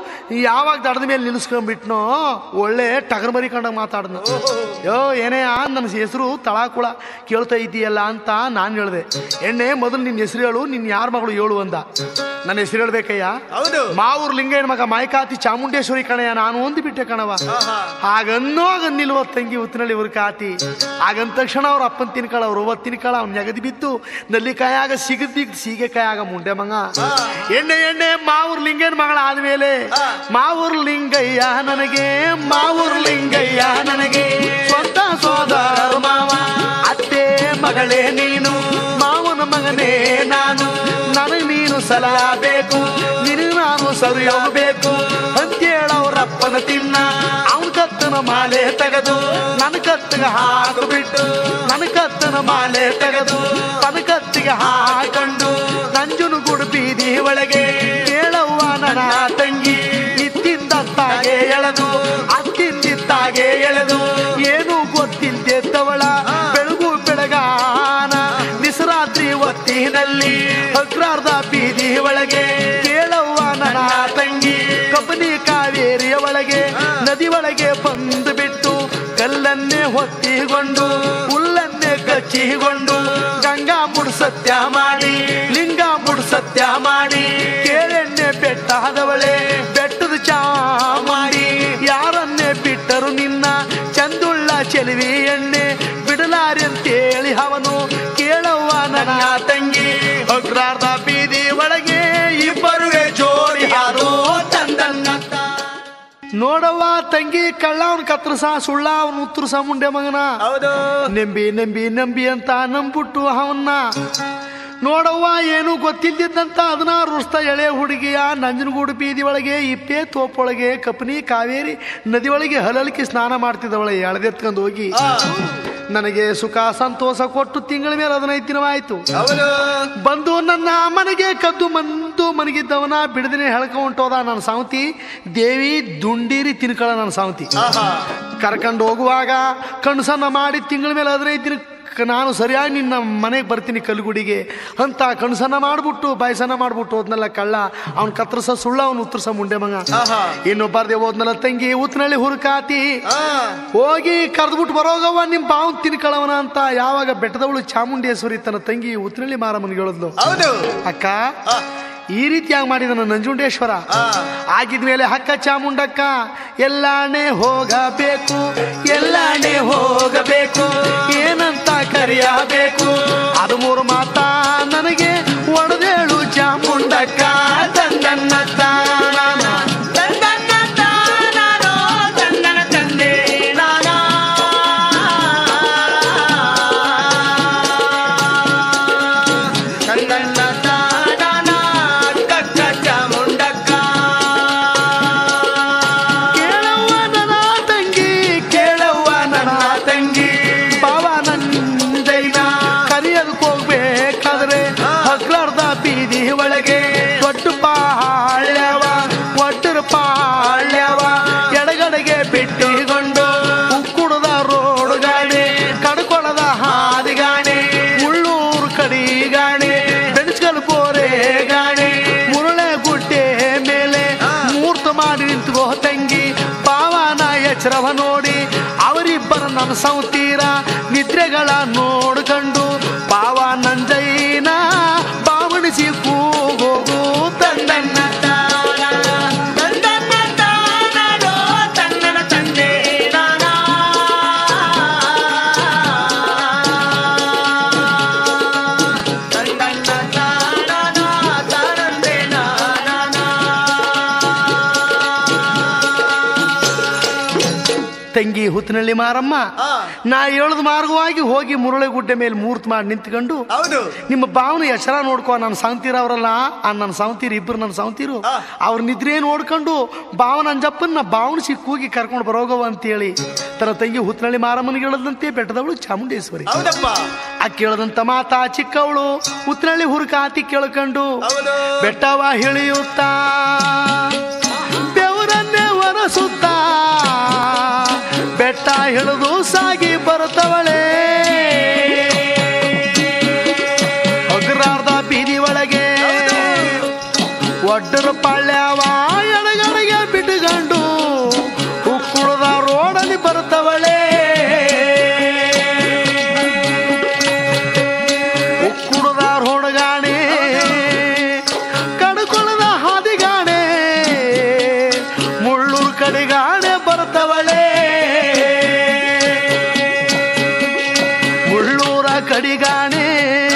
ಯಾವಾಗ ದಡದ ಮೇಲೆ ನಿಲ್ಲಿಸ್ಕೊಂಡ್ಬಿಟ್ನೋ ಒಳ್ಳೆ ಟಗರ್ ಮರಿ ಕಂಡಂಗೆ ಮಾತಾಡ್ದ ಯೋ ಏನೇ ನನ್ನ ಹೆಸರು ತಳಾಕುಳ ಕೇಳ್ತಾ ಇದೀಯಲ್ಲ ಅಂತ ನಾನು ಹೇಳ್ದೆ ಎಣ್ಣೆ ಮೊದಲು ನಿನ್ನ ಹೆಸರು ಹೇಳು ನಿನ್ನ ಯಾರ ಮಗಳು ಹೇಳು ಅಂದ ನನ್ನ ಹೆಸರು ಹೇಳ್ಬೇಕಯ್ಯ ಹೌದು ಮಾವೂರ್ ಲಿಂಗಯ್ಯನ ಮಗ ಮಾಯ್ಕಾತಿ ಚಾಮುಂಡೇಶ್ವರಿ ಕಣಯ್ಯ ನಾನು ಒಂದು ಬಿಟ್ಟೆ ಕಣವ ಆಹಾ. ಹಾಗನ್ನೋ ನಿಲ್ವ ತಂಗಿ ಉತ್ತಿನಲ್ಲಿ ಇವ್ರ ಕಾತಿ ಆಗಂದ ತಕ್ಷಣ ಅವ್ರ ಅಪ್ಪನ್ ತಿನ್ಕಳ ಅವ್ರ ಅವ್ವ ತಿನ್ಕಳ ಅವ್ನ ನೆಗದಿ ಬಿದ್ದು ನಲ್ಲಿಕಾಯಾಗ ಸಿಗದಿ ಸೀಗೆಕಾಯಾಗ ಮುಂಡೆ ಮಂಗ ಎಣ್ಣೆ ಎಣ್ಣೆ ಮಾವೂರ್ ಲಿಂಗಯ್ಯನ ಮಗಳ ಆದ್ಮೇಲೆ ಮಾವೂರ್ ಲಿಂಗಯ್ಯ ನನಗೆ ಮಾವೂರ್ ಲಿಂಗಯ್ಯ ನನಗೆ ಸ್ವಂತ ಸೋದರ ಮಾವ ಅತ್ತೆ ಮಗಳೇ ನೀನು ಮಾವನ ಮಗನೇ ನಾನು ನನಗೆ ನೀನು ಸಲಹ ಬೇಕು ನಿನಗೆ ನಾನು ಸರಿ ಹೋಗ್ಬೇಕು ಅಂತೇಳವ್ರಪ್ಪನ ತಿನ್ನ ಅವನ ಕತ್ತನ ಮಾಲೆ ತೆಗೆದು ನನ್ನ ಕತ್ತಿಗೆ ಹಾಕಿಬಿಟ್ಟು ನನ್ನ ಕತ್ತನ ಮಾಲೆ ತೆಗೆದು ತನ್ನ ಕತ್ತಿಗೆ ಹಾಕೊಂಡು ನಂಜುನು ಗುಡು ಬೀದಿ ಒಳಗೆ ಕೇಳವ್ವ ನನ್ನ ತಂಗಿ ಇತ್ತಿದ್ದಂತಾಗೆ ಎಳೆದು ಅತ್ತಿದ್ದಿತ್ತಾಗೆ ಎಳೆದು ಏನು ಗೊತ್ತಿಲ್ದೆದ್ದವಳ ಬೆಳಗು ಬೆಳಗಾನ ನಿಸರಾತ್ರಿ ಹೊತ್ತಿನಲ್ಲಿ ಅಗ್ರಾರ್ಧ ಬೀದಿ ಒಳಗೆ ಕೇಳವ್ವ ನನ್ನ ತಂಗಿ ಕಬ್ಬನಿ ಕಾವೇರಿಯ ಒಳಗೆ ನದಿ ಒಳಗೆ ಬಂದು ಬಿಟ್ಟು ಕಲ್ಲನ್ನೇ ಹೊತ್ತಿಕೊಂಡು ಹುಲ್ಲನ್ನೇ ಕಚ್ಚಿಕೊಂಡು ಗಂಗಾ ಮುಡ್ ಸತ್ಯ ಮಾಡಿ ಲಿಂಗ ಮುಡ್ ಸತ್ಯ ಮಾಡಿ ಕೇಳೆಣ್ಣೆ ಬೆಟ್ಟಾದವಳೆ ಬೆಟ್ಟದ ಚಾ ಮಾಡಿ ಯಾರನ್ನೇ ಬಿಟ್ಟರು ನಿನ್ನ ಚಂದುಳ್ಳ ಚೆಲುವಿ ಎಣ್ಣೆ ಬಿಡಲಾರಿ ಅಂತೇಳಿ ಅವನು ಕೇಳವ್ವ ನನ್ನ ತಂಗಿ ಅಗ್ರಾರ್ಧ ಬೀದಿ ಒಳಗೆ ಇಬ್ಬರುವೆ ಜೋಡಿ ಹಾದು ತಂದನ್ನತ್ತ ನೋಡವ್ವ ತಂಗಿ ಕಳ್ಳ ಅವನ್ ಕತ್ರಸ ಸುಳ್ಳ ಅವನ್ ಉತ್ತರಸ ಮುಂಡೆ ಮಗನ ಹೌದು ನಂಬಿ ನಂಬಿ ನಂಬಿ ಅಂತ ನಂಬಿಟ್ಟು ಅವನ್ನ ನೋಡವ್ವ ಏನು ಗೊತ್ತಿದ್ದಂತ ಹದಿನಾರು ವರ್ಷದ ಎಳೆ ಹುಡುಗಿಯ ನಂಜನಗೂಡು ಬೀದಿ ಒಳಗೆ ಇಪ್ಪೆ ತೋಪೊಳಗೆ ಕಪನಿ ಕಾವೇರಿ ನದಿ ಒಳಗೆ ಹಲಲಿಕ್ಕೆ ಸ್ನಾನ ಮಾಡ್ತಿದ್ದವಳೆ ಎಳೆದೆತ್ಕೊಂಡು ಹೋಗಿ ನನಗೆ ಸುಖ ಸಂತೋಷ ಕೊಟ್ಟು ತಿಂಗಳ ಮೇಲೆ ಹದಿನೈದು ದಿನವಾಯ್ತು ಹೌದು ಬಂದು ನನ್ನ ಮನೆಗೆ ಕದ್ದು ಮಂದು ಮನಗಿದ್ದವನ ಬಿಡದಿನೇ ಹೆಳ್ಕ ಹೊಂಟೋದ ನನ್ನ ಸಾವತಿ ದೇವಿ ದುಂಡೀರಿ ತಿನ್ಕಳ ನನ್ನ ಸಾವತಿ ಆಹಾ ಕರ್ಕೊಂಡು ಹೋಗುವಾಗ ಕಣ್ಸನ್ನ ಮಾಡಿ ತಿಂಗಳ ಮೇಲೆ ಹದಿನೈದು ದಿನ ನಾನು ಸರಿಯಾಗಿ ನಿನ್ನ ಮನೆಗೆ ಬರ್ತೀನಿ ಕಲ್ಗುಡಿಗೆ ಅಂತ ಕಣ್ಸನ್ನ ಮಾಡ್ಬಿಟ್ಟು ಬಾಯ್ಸನ್ನ ಮಾಡ್ಬಿಟ್ಟು ಹೋದ್ನಲ್ಲ ಕಳ್ಳ ಅವ್ನ ಕತ್ರಸ ಸುಳ್ಳ ಅವ್ನು ಉತ್ತರ್ಸ ಮುಂಡೆ ಮಗ ಆಹಾ. ಇನ್ನೊಬ್ಬರ್ದೆ ಹೋದ್ನಲ್ಲ ತಂಗಿ ಉತ್ತನಳ್ಳಿ ಹುರುಕಾತಿ ಆ, ಹೋಗಿ ಕರೆದ್ಬಿಟ್ಟು ಬರೋಗವ್ವ ನಿಮ್ಮ ಬಾವು ತಿನ್ಕಳವನ ಅಂತ ಯಾವಾಗ ಬೆಟ್ಟದವಳು ಚಾಮುಂಡೇಶ್ವರಿ ತನ್ನ ತಂಗಿ ಉತ್ತನಳ್ಳಿ ಮಾರಮ್ಮನಿಗೆ ಹೇಳಿದ್ಲು ಹೌದು ಅಕ್ಕ ಆ, ಈ ರೀತಿಯಾಗಿ ಮಾಡಿದನು ನಂಜುಂಡೇಶ್ವರ ಆಗಿದ್ಮೇಲೆ ಹಕ್ಕ ಚಾಮುಂಡಕ್ಕ ಎಲ್ಲಾಣೆ ಹೋಗಬೇಕು ಎಲ್ಲಾಣೆ ಹೋಗಬೇಕು ಏನಂತ ಕರೆಯಬೇಕು ಅದು ಮೂರು ಮಾತ ನನಗೆ ಒಡೆದೇಳು ಚಾಮುಂಡಕ್ಕ ತಂದನ್ನ ತಾನ ತಂದನ್ನ ತಾನಾನೋ ತಂದನ ತಂದೆ ನಾನಾ ತಂದನ್ನ ತಾನಾನ ಕಕ್ಕ ಚಾಮುಂಡಕ್ಕ ಕೇಳವ್ವ ನನ್ನ ತಂಗಿ ಕೇಳವ್ವ ನನ್ನ ತಂಗಿ ಬಾವ ನಂದೈನ ಕರಿಯದಕ್ಕೆ ಹೋಗ್ಬೇಕಾದ್ರೆ ಹಗ್ಲಾರ್ದ ಬೀದಿ ಒಳಗೆ ದೊಡ್ಡ ಪಾಳ್ಯವ ಒಡ್ಡರ ಪಾಳ್ಯವ ಎಡಗಡೆಗೆ ಬಿಟ್ಟಿಕೊಂಡು ಉಕ್ಕುಡದ ರೋಡ್ ಗಾಡಿ ಕಡ್ಕೊಳದ ಹಾದಿ ಗಾಡಿ ಮುಳ್ಳೂರು ಕಡಿ ಗಾಡಿ ಬೆಣಸ್ಕಲ್ ಬೋರೆ ಗಾಡಿ ಮುರಳೆ ಗುಡ್ಡೆ ಮೇಲೆ ಮೂರ್ತ ಮಾಡಿ ನಿಂತ್ಕೋ ತಂಗಿ ಪಾವನ ಎಚ್ಚರವ ನೋಡಿ ಅವರಿಬ್ಬರ ನನ್ನ ಸಂತೀರ ನಿದ್ರೆಗಳ ನೋಡ್ಕೊಂಡು ಪಾವ ನಂಜೈನ ಬಾವಣಿಸಿ ಕೂಗೋಗು ತಂದನ್ನ ತಾನ ತಂದನ್ನ ತಾನಾನೋ ತಂದನ ತಂದೆ ನಾನಾ ತಂದನ್ನ ತಾನಾನ ತಾನಂದೆ ನಾನಾ ತಂಗಿ ಹುತ್ತಿನಳ್ಳಿ ಮಾರಮ್ಮ ಆ. ನಾ ಹೇಳದ ಮಾರ್ಗವಾಗಿ ಹೋಗಿ ಮುರಳೆ ಗುಡ್ಡೆ ಮೇಲೆ ಮೂರ್ತ ಮಾಡಿ ನಿಂತ್ಕೊಂಡು ಹೌದು ನಿಮ್ಮ ಭಾವನ ಎಚ್ಚರ ನೋಡ್ಕೊ ನನ್ನ ಸಾಂತೀರ ಅವರಲ್ಲ ಆ ನನ್ನ ಸಾಂತೀರು ಇಬ್ರು ನನ್ನ ಸಾಂತೀರು ಆ. ಅವ್ರ ನಿದ್ರೆ ನೋಡ್ಕೊಂಡು ಭಾವನ ಅಂಜಪ್ಪನ ಭಾವನ ಕೂಗಿ ಕರ್ಕೊಂಡು ಬರೋಗವ ಅಂತೇಳಿ ತನ್ನ ತಂಗಿ ಹುತ್ತನಳ್ಳಿ ಮಾರಮ್ಮನಿಗೆ ಹೇಳದಂತೆ ಬೆಟ್ಟದವಳು ಚಾಮುಂಡೇಶ್ವರಿ ಹೌದಪ್ಪ ಆ ಕೇಳದಂತ ಮಾತಾ ಚಿಕ್ಕವಳು ಹುತ್ತನಳ್ಳಿ ಹುರುಕಾತಿ ಕೇಳ್ಕೊಂಡು ಹೌದು ಬೆಟ್ಟವ ಹಿಳಿಯುತ್ತಾ ಬೆವರನ್ನೇ ಒರಸುತ್ತಾ ಬೆಟ್ಟ ಹಿಡಿದು ಸಾಗಿ ಬರುತ್ತವಳೆ ಹಗುರಾರ್ದ ಬೀದಿ ಒಳಗೆ ಒಡ್ಡರ ಪಾಳ್ಯವ ಎಡಗಡೆಗೆ ಬಿಟ್ಟುಕೊಂಡು ಉಕ್ಕುಳದ ರೋಡಲ್ಲಿ ಬರುತ್ತವಳೆ ಉಕ್ಕುಳದ ರೋಡಗಾಣೆ ಕಡ್ಕೊಳದ ಹಾದಿಗಾಣೆ ಮುಳ್ಳೂರು ಕಡೆಗಾಣೆ ಬರುತ್ತವಳೆ ಮುಳ್ಳೂರ ಕಡಿಗಾಣೆ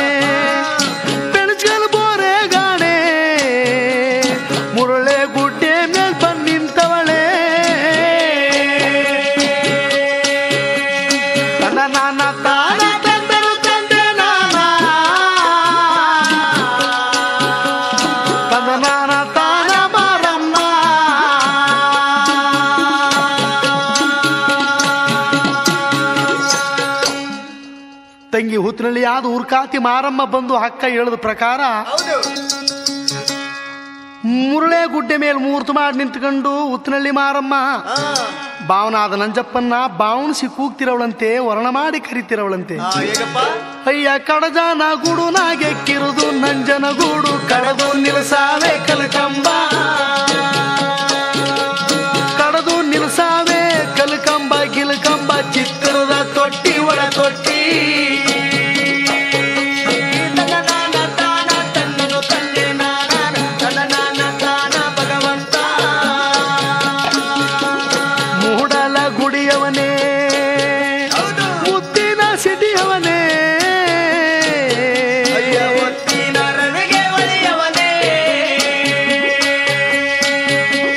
ಬೆಳಚಲ್ ಬೋರೆ ಗಾಣೆ ಮುರಳೆ ಗುಡ್ಡೆ ಮೇಲ್ ಬಂದ್ ನಿಂತವಳೆ ತನ್ನ ನಾನ ತಾನ ತಂದನು ತಂದೆ ನಾನ ತನ್ನ ನಾನ ತಾನ ಮಾರಮ್ಮ ತಂಗಿ ಹುತ್ತಿನಲ್ಲಿ ಯಾವ್ದು ಉರ್ಕಾತಿ ಮಾರಮ್ಮ ಬಂದು ಹಕ್ಕ ಹೇಳದ ಪ್ರಕಾರ ಹೌದು ಮುರಳೆ ಗುಡ್ಡೆ ಮೇಲೆ ಮೂರ್ತು ಮಾಡಿ ನಿಂತ್ಕೊಂಡು ಉತ್ತಿನಳ್ಳಿ ಮಾರಮ್ಮ ಆ, ಭಾವನಾದ ನಂಜಪ್ಪನ್ನ ಬಾವಣಿಸಿ ಕೂಗ್ತಿರವಳಂತೆ ವರ್ಣ ಮಾಡಿ ಕರಿತಿರವಳಂತೆ ಆ, ಹೇಗಪ್ಪ ಅಯ್ಯ ಕಡಜಾನ ಗೂಡು ನಾಗೆಕ್ಕಿರುದು ನಂಜನ ಗೂಡು ಕಡದು ನಿಲ್ಸಾವೆ ಕಲ್ಕಂಬ ಕಡದು ನಿಲ್ಸಾವೆ ಕಲ್ಕಂಬ ಗಿಲ್ಕಂಬ ಚಿತ್ರದ ತೊಟ್ಟಿ ಒಳ ತೊಟ್ಟಿ ತನ್ನ ನಾನ ತಾನ ತನ್ನನು ತಂದೆ ನಾನ ತನ್ನ ನಾನ ತಾನ ಭಗವಂತ ಮೂಡಲ ಗುಡಿಯವನೇ ಹೌದು ಮುತ್ತಿನ ಸಿಟಿಯವನೇ ಅಯ್ಯ ಒತ್ತಿನ ರವಿಗೆ ಒಲಿಯವನೇ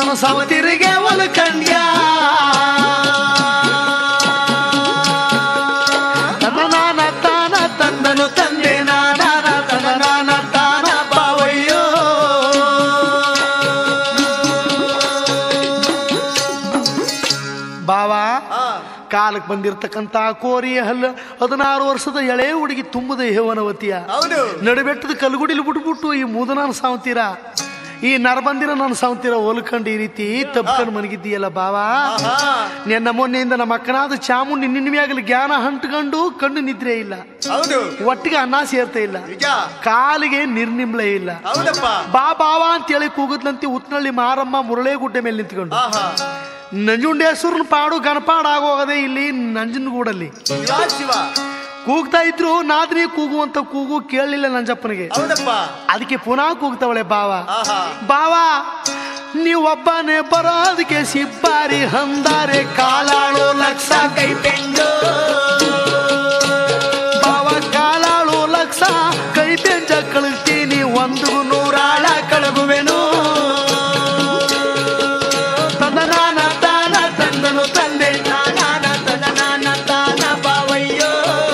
ಮುದನ ಸಾವತಿರಿಗೆ ಒಲಕಂಡ್ಯ ತನ್ನ ತಾನ ತಂದನು ತಂದೆ ನಾನ ತನ್ನ ತಾನ ಬಾವಯ್ಯೋ ಬಾವಾ ಆ, ಕಾಲಕ್ಕೆ ಬಂದಿರತಕ್ಕಂತ ಕೋರಿಯ ಹಲ್ಲು ಹದಿನಾರು ವರ್ಷದ ಎಳೆ ಹುಡುಗಿ ತುಂಬದ ಹೇವನವತಿಯ ಹೌದು ನಡುಬೆಟ್ಟದ ಕಲ್ಗುಡಿಲಿ ಬಿಟ್ಬಿಟ್ಟು ಈ ಮುದನಾನ ಸಾವಂತೀರ ಈ ನರಬಂದಿರ ನನ್ನ ಸಾವಂತೀರ ಒಲ್ಕಂಡು ಈ ರೀತಿ ತಪ್ಕೊಂಡು ಮನಗಿದ್ದೀಯಲ್ಲ ಬಾವಾ ಆಹಾ, ನಿನ್ನ ಮೊನ್ನೆಯಿಂದ ನಮ್ಮ ಅಕ್ಕನಾದ ಚಾಮುಂಡಿ ನಿನ್ನ ಮ್ಯಾಗಲಿ ಜ್ಞಾನ ಹಂಟ್ಕೊಂಡು ಕಣ್ಣು ನಿದ್ರೆ ಇಲ್ಲ ಹೌದು ಒಟ್ಟಿಗೆ ಅನ್ನ ಸೇರ್ತಾ ಇಲ್ಲ ನಿಜ ಕಾಲಿಗೆ ನಿರ್ನಿಮ್ಲೆ ಇಲ್ಲ ಹೌದಪ್ಪ ಬಾ ಬಾವಾ ಅಂತೇಳಿ ಕೂಗುದ್ಲಂತೆ ಉತ್ನಳ್ಳಿ ಮಾರಮ್ಮ ಮುರಳೆಗುಡ್ಡೆ ಮೇಲೆ ನಿಂತ್ಕೊಂಡು ಆಹಾ ನಂಜುಂಡೇಶ್ವರನ ಪಾಡು ಗಣಪಾಡು ಆಗೋಗದೆ ಇಲ್ಲಿ ನಂಜನಗೂಡಲ್ಲಿ ಶಿವ ಶಿವ ಕೂಗ್ತಾ ಇದ್ರು ನಾದ್ರಿ ಕೂಗುವಂತ ಕೂಗು ಕೇಳಲಿಲ್ಲ ನಂಜಪ್ಪನಿಗೆ ಹೌದಪ್ಪ ಅದಕ್ಕೆ ಪುನಃ ಕೂಗ್ತಾವಳೆ ಬಾವ ಆಹಾ ಬಾವ ನೀವೊಬ್ಬನೇ ಬರೋದಕ್ಕೆ ಸಿಬ್ಬಾರಿ ಹಂದಾರೆ ಕಾಲಾಳು ಲಕ್ಷ ಕೈ ಪೆಂಡು ಬಾವ ಕಾಲಾಳು ಲಕ್ಷ ಕೈ ಬೆಂಜ ಕಳಿಸ್ತೀನಿ ಒಂದು ನೂರಾಳ ಕಳಗುವೆನು ತಂದನಾನ ತಾನ ತಂದನು ತಂದೆ ನಾನ ತನ ನಾನ ತಾನ ಬಾವಯ್ಯೋ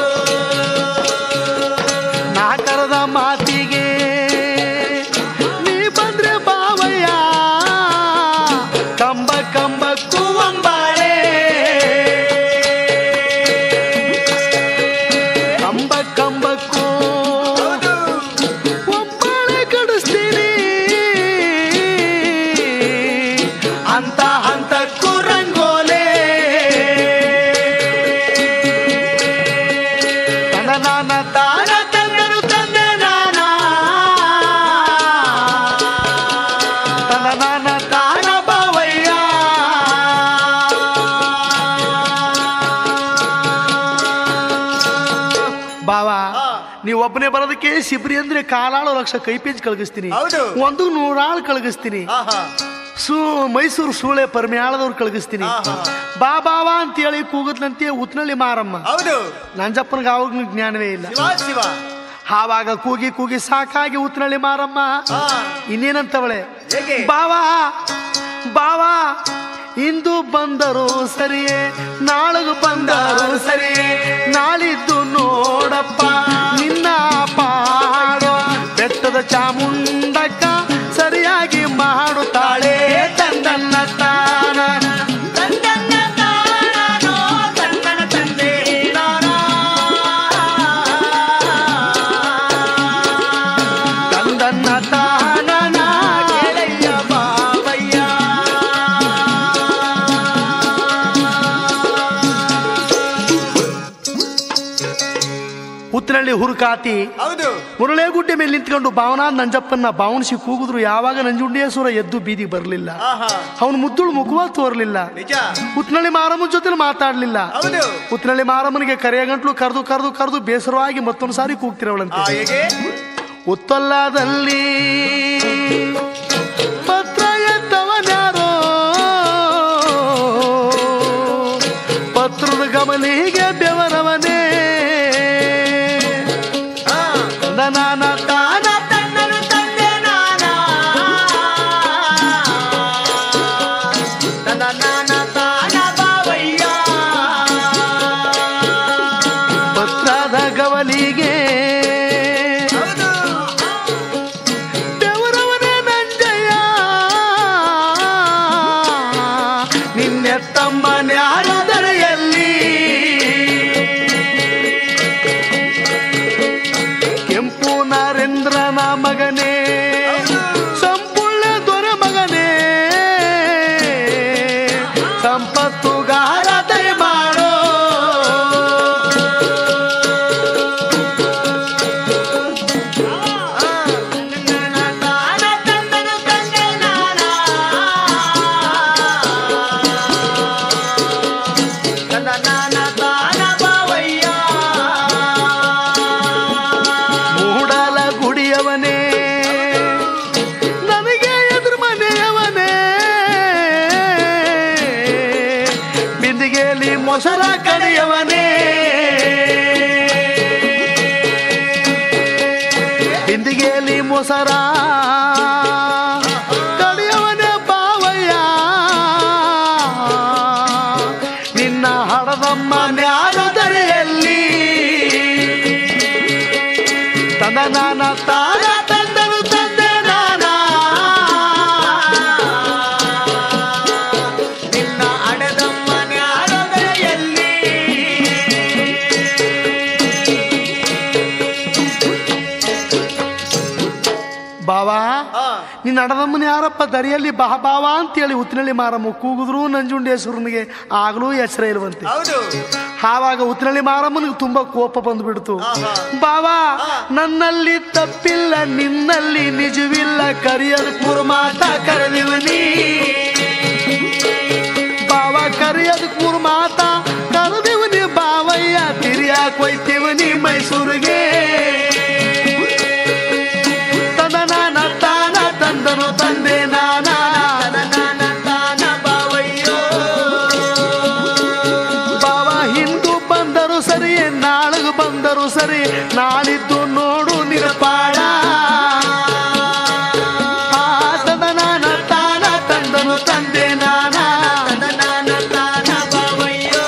ನಾ ಕರೆದ ಮಾತಿಗೆ ನೀ ಬಂದ್ರೆ ಬಾವಯ್ಯ ಕಂಬ ಕಂಬ ಕೂವಂಬಾಳೆ ಕಂಬ ಕಂಬಕ್ಕೂ ಹೌದು ಒಬ್ಬಳೆ ಕಡಿಸ್ತೀನಿ ಅಂತ ಹಂತಕ್ಕೂ ರಂಗೋಲೆ ತನನಾನ ತಾನ ತಂದನು ತಂದೆ ನಾನ ತನನಾನ ತಾನ ಬಾವಯ್ಯ ಬಾವಾ ಆ. ನೀವು ಒಬ್ಬನೇ ಬರೋದಕ್ಕೆ ಸಿಬ್ರಿ ಅಂದ್ರೆ ಕಾಲಾಳು ಲಕ್ಷ ಕೈ ಪೇಜ್ ಕಳಗಿಸ್ತೀನಿ ಹೌದು. ಒಂದು ನೂರಾಳು ಕಳಗಿಸ್ತೀನಿ ಆಹಾ ಸೂ ಮೈಸೂರು ಸೂಳೆ ಪರ್ಮ್ಯಾಳದವ್ರು ಕಳಗಿಸ್ತೀನಿ ಆಹಾ. ಬಾ ಬಾವಾ ಅಂತೇಳಿ ಕೂಗದ್ಲಂತೆ ಉತ್ನಳ್ಳಿ ಮಾರಮ್ಮ ಹೌದು ನಂಜಪ್ಪನಿಗೆ ಅವಾಗ ಜ್ಞಾನವೇ ಇಲ್ಲ ಶಿವ ಶಿವ ಆವಾಗ ಕೂಗಿ ಕೂಗಿ ಸಾಕಾಗಿ ಉತ್ನಳ್ಳಿ ಮಾರಮ್ಮ ಆ, ಇನ್ನೇನಂತವಳೆ ಹೇಗೆ? ಬಾವಾ ಬಾವಾ ಇಂದು ಬಂದರು ಸರಿಯೇ ನಾಳಗು ಬಂದರು ಸರಿಯೇ ನಾಳಿದ್ದು ನೋಡಪ್ಪ ನಿನ್ನ ಪಾಡೋ ಬೆಟ್ಟದ ಚಾಮುಂಡಕ್ಕ ಸರಿಯಾಗಿ ಮಾಡುತ್ತಾಳೆ ತಂದನ್ನ ತಾನ ತಂದನ್ನ ತಾನಾನೋ, ತಂದನ ತಂದೆ ನಾನೋ. ತಂದನ್ನ ತಾನನ ಕೇಳಯ್ಯ ಬಾವಯ್ಯ. ಉತ್ತರಳ್ಳಿ ಹುರುಕಾತಿ ಹೌದು ಮುರಳೆಗುಡ್ಡೆ ಮೇಲೆ ನಿಂತ್ಕೊಂಡು ಭಾವನಾ ನಂಜಪ್ಪನ್ನ ಭಾವನಿಸಿ ಕೂಗಿದ್ರು ಯಾವಾಗ ನಂಜುಂಡೇಶ್ವರ ಎದ್ದು ಬೀದಿಗೆ ಬರಲಿಲ್ಲ ಆಹಾ ಅವನು ಮುದ್ದುಳು ಮುಖವ ತೋರ್ಲಿಲ್ಲ ನಿಜ ಉತ್ನಳ್ಳಿ ಮಾರಮ್ಮನ ಜೊತೆ ಮಾತಾಡ್ಲಿಲ್ಲ ಹೌದು ಉತ್ನಳ್ಳಿ ಮಾರಮ್ಮನಿಗೆ ಕರೆಯ ಗಂಟ್ಲು ಕರೆದು ಕರೆದು ಕರೆದು ಬೇಸರವಾಗಿ ಮತ್ತೊಂದು ಸಾರಿ ಆ ಕೂಗ್ತಿರವಳಂತೆ ಹೇಗೆ ಉತ್ತಲ್ಲದಲ್ಲಿ ಪತ್ರ ಎತ್ತವನ್ಯಾರೋ ಪತ್ರದ ಗಮನಿಗೆ ಬೆವರವನೇ ಆ, ನಾನ ತಾನ ತಾನ ತನ್ನನು ತಂದೆ ನಾನ. ತನ ನಾನ ತಾನ ಬಾವಯ್ಯ. ಪತ್ರದ ಗವಲಿಗೆ ಹೌದು ಬೆವರವನೇ ನಂಜಯ್ಯ ನಿನ್ನೆತ್ತಮ್ಮನ್ಯಾರದರೆಯಲ್ಲಿ ಕೆಂಪು ನರೇಂದ್ರನ ಮಗನೇ ಸಂಪೂರ್ಣ ದೊರೆ ಮಗನೇ ಸಂಪತ್ತುಗಾರ ದಯ ಮಾಡೋ ತಾನ ತಂದನು ತಂದೆ ನಾನ. ತನ ನಾನ ತಾನ ಬಾವಯ್ಯ. ಮೂಡಲ ಗುಡಿಯವನೇ ನನಗೆ ಎದುರು ಮನೆಯವನೇ ಬಿಂದಿಗೆಯಲ್ಲಿ ಮೊಸರ ಕಡಿಯವನೇ ಬಿಂದಿಗೆಯಲ್ಲಿ ಮೊಸರ ಕಡಿಯವನೇ ಬಾವಯ್ಯ ನಿನ್ನ ಅಡದಮ್ಮನ ಯಾರಪ್ಪ ದರಿಯಲ್ಲಿ ಬಹ ಬಾವ ಅಂತೇಳಿ ಉತ್ತಿನಳ್ಳಿ ಮಾರಮ್ಮ ಕೂಗಿದ್ರು ನಂಜುಂಡೇಶ್ವರನಿಗೆ ಆಗ್ಲೂ ಹೆಸರೇ ಇಲ್ವಂತೆ ಹೌದು ಆವಾಗ ಉತ್ತಿನಳ್ಳಿ ಮಾರಮ್ಮನಿಗೆ ತುಂಬಾ ಕೋಪ ಬಂದ್ಬಿಡ್ತು ಆಹಾ. ಬಾವಾ ನನ್ನಲ್ಲಿ ತಪ್ಪಿಲ್ಲ ನಿನ್ನಲ್ಲಿ ನಿಜವಿಲ್ಲ ಕರಿಯದ ಕುರುಮಾತ ಕರೆದಿವನಿ ಬಾವ ಕರಿಯದ ಕುರುಮಾತ ಕರೆದಿವನಿ ಬಾವಯ್ಯ ತಿರಿಯಾಕ್ ಒಯ್ತೀವನಿ ಮೈಸೂರಿಗೆ ತದನಾನ ತಾನ ತಂದನು ತಂದೆ ನಾನಾ ತನನಾನ ತಾನ ಬಾವಯ್ಯೋ ಬಾವ ಹಿಂದೂ ಬಂದರು ಸರಿ ನಾಳಗ ಬಂದರು ಸರಿ ನಾಳಿದ್ದು ನೋಡು ನಿರ್ಪಾಡ ಆ ತದನಾನ ತಾನ ತಂದನು ತಂದೆ ನಾನಾ ತನನಾನ ತಾನ ಬಾವಯ್ಯೋ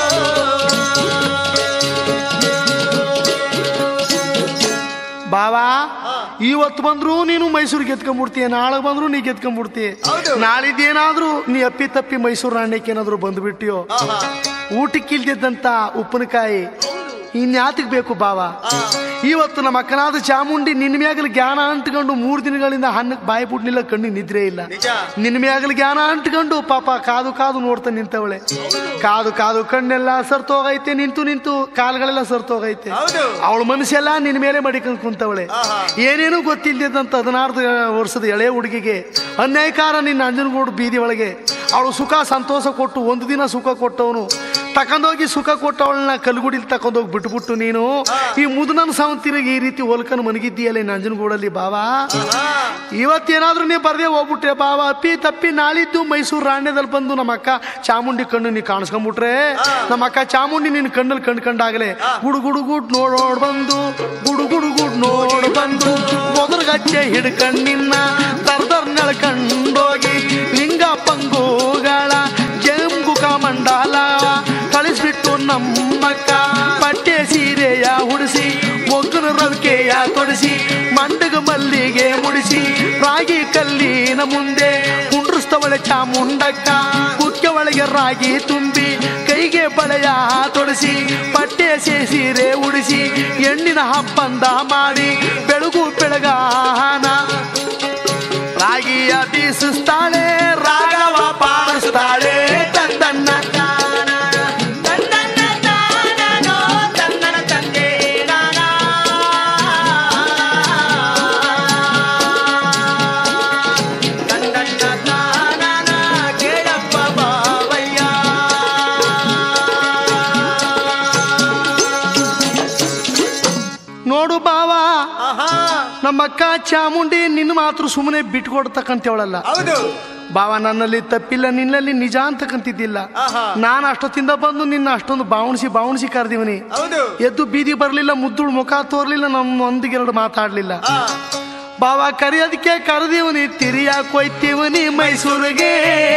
ಬಾವಾ ಇವತ್ತು ಬಂದ್ರು ನೀನು ಮೈಸೂರಿಗೆ ಗೆದ್ಕೊಂಡ್ಬಿಡ್ತೀಯ ನಾಳೆ ಬಂದ್ರು ನೀ ಗೆದ್ಕೊಂಡ್ಬಿಡ್ತೀಯ ಹೌದು. ನಾಳಿದ್ದೇನಾದ್ರೂ ನೀ ಅಪ್ಪಿ ತಪ್ಪಿ ಮೈಸೂರು ನಾಣ್ಯಕ್ಕೆ ಏನಾದ್ರು ಬಂದ್ಬಿಟ್ಟಿಯೋ ಆಹಾ. ಊಟಕ್ಕೆ ಇಲ್ದಿದ್ದಂತ ಉಪ್ಪಿನಕಾಯಿ ಇನ್ಯಾತಕ್ ಬೇಕು ಬಾವ ಆ. ಇವತ್ತು ನಮ್ಮ ಅಕ್ಕನಾದ ಚಾಮುಂಡಿ ನಿನ್ನ ಮ್ಯಾಗಲ ಜ್ಞಾನ ಅಂಟ್ಕೊಂಡು ಮೂರು ದಿನಗಳಿಂದ ಹಣ್ಣಕ್ಕೆ ಬಾಯಿ ಬಿಡ್ಲಿಲ್ಲ ಕಣ್ಣಿಗೆ ನಿದ್ರೆ ಇಲ್ಲ ನಿಜ ನಿನ್ನ ಮ್ಯಾಗಲ ಜ್ಞಾನ ಅಂಟ್ಕೊಂಡು ಪಾಪ ಕಾದು ಕಾದು ನೋಡ್ತಾ ನಿಂತವಳೆ ಕಾದು ಕಾದು ಕಣ್ಣೆಲ್ಲ ಸರ್ತೋಗೈತೆ ನಿಂತು ನಿಂತು ಕಾಲ್ಗಳೆಲ್ಲ ಸರ್ತೋಗೈತೆ ಹೌದು ಅವಳ ಮನಸ್ಸೆಲ್ಲ ನಿನ್ನ ಮೇಲೆ ಮಡಿಕೊಂಡು ಕುಂತವಳೆ ಆಹಾ. ಏನೇನು ಗೊತ್ತಿಲ್ಲದಂತ ಹದಿನಾರು ವರ್ಷದ ಎಳೆ ಹುಡುಗಿಗೆ ಅನ್ಯಾಯಕಾರ ನಿನ್ನ ಅಂಜನಗೂಡು ಬೀದಿ ಒಳಗೆ ಅವಳು ಸುಖ ಸಂತೋಷ ಕೊಟ್ಟು ಒಂದು ದಿನ ಸುಖ ಕೊಟ್ಟವನು ತಕೊಂಡೋಗಿ ಸುಖ ಕೊಟ್ಟವಳನ್ನ ಕಲ್ಗುಡಿಲಿ ತಕೊಂಡೋಗಿ ಬಿಟ್ಬಿಟ್ಟು ನೀನು ಈ ಮುದುನನ್ ಸಾವಂತಿರಿಗೆ ಈ ರೀತಿ ಹೊಲ್ಕನ್ ಮನಗಿದ್ದೀಯಲ್ಲ ಈ ನಂಜನಗೂಡಲ್ಲಿ ಬಾವಾ ಆಹಾ. ಇವತ್ತೇನಾದ್ರೂ ನೀ ಬರ್ದೇ ಹೋಗ್ಬಿಟ್ರೆ ಬಾವ ಅಪ್ಪಿ ತಪ್ಪಿ ನಾಳಿದ್ದು ಮೈಸೂರು ರಾಣ್ಯದಲ್ಲಿ ಬಂದು ನಮ್ಮ ಅಕ್ಕ ಚಾಮುಂಡಿ ಕಣ್ಣು ನೀ ಕಾಣಿಸ್ಕೊಂಡ್ಬಿಟ್ರೆ ನಮ್ಮ ಅಕ್ಕ ಚಾಮುಂಡಿ ನಿನ್ನ ಕಣ್ಣಲ್ಲಿ ಕಂಡ್ಕೊಂಡಾಗಲೇ ಗುಡು ಗುಡು ಗುಡ್ ನೋಡ್ ನೋಡ್ ಬಂದು ಗುಡು ಗುಡು ಗುಡ್ ನೋಡ್ ಬಂದು ಮೊದಲಗಚ್ಚೆ ಹಿಡ್ಕಂಡ್ ನಿನ್ನ ದರ್ದರ್ ನೆಳ್ಕಂಡೋಗಿ ಲಿಂಗ ಪಂಗುಗಳ ಜಂಗುಕ ಮಂಡಲ ಕಳಿಸ್ಬಿಟ್ಟು ನಮ್ಮಕ್ಕ ಪಟ್ಟೆ ಸೀರೆಯ ಉಡಿಸಿ ಮೊಗ್ಗನ ರವಿಕೆಯ ತೊಡಿಸಿ ಮಂಡಗ ಮಲ್ಲಿಗೆ ಮುಡಿಸಿ ರಾಗಿ ಕಲ್ಲಿನ ಮುಂದೆ ಕುಂಡ್ರಸ್ತವಳೆ ಚಾಮುಂಡಕ್ಕ ಕುಕ್ಕೆ ಒಳಗೆ ರಾಗಿ ತುಂಬಿ ಕೈಗೆ ಬಳೆಯ ತೊಡಿಸಿ ಪಟ್ಟೆ ಸೀರೆ ಉಡಿಸಿ ಹೆಣ್ಣಿನ ಹಬ್ಬಂದ ಮಾಡಿ ಬೆಳಗು ಬೆಳಗಾನ ರಾಗಿಯ ಬೀಸಿಸ್ತಾಳೆ ರಾಗವ ಪಾಡಿಸ್ತಾಳೆ ತಂದನ್ನ ತನ್ನನ್ನ ತಾನನೋ ತನ್ನನ ತಂದೆ ನಾನಾ. ತನ್ನನ್ನ ತಾನನ ಕೇಳಪ್ಪ ಬಾವಯ್ಯ. ನೋಡು ಬಾವ ಆಹಾ, ನಮ್ಮಕ್ಕ ಚಾಮುಂಡಿ ನಿನ್ನ ಮಾತ್ರ ಸುಮ್ಮನೆ ಬಿಟ್ಕೊಡ್ತಕ್ಕಂತೇವಳಲ್ಲ ಹೌದು ಬಾವ ನನ್ನಲ್ಲಿ ತಪ್ಪಿಲ್ಲ ನಿನ್ನಲ್ಲಿ ನಿಜ ಅಂತಕ್ಕಂತಿದ್ದಿಲ್ಲ ಆಹಾ. ನಾನು ಅಷ್ಟೊತ್ತಿಂದ ಬಂದು ನಿನ್ನ ಅಷ್ಟೊಂದು ಬಾವಣಿಸಿ ಬಾವಣಿಸಿ ಕರೆದಿವನಿ ಹೌದು ಎದ್ದು ಬೀದಿ ಬರಲಿಲ್ಲ ಮುದ್ದುಳು ಮುಖ ತೋರ್ಲಿಲ್ಲ ನಮ್ಮ ಒಂದಿಗೆರಡು ಮಾತಾಡ್ಲಿಲ್ಲ ಆ, ಬಾವ ಕರೆಯೋದಕ್ಕೆ ಕರೆದಿವನಿ ತಿರಿಯಾಕ್ ಹೋಯ್ತೀವನಿ ಮೈಸೂರಿಗೆ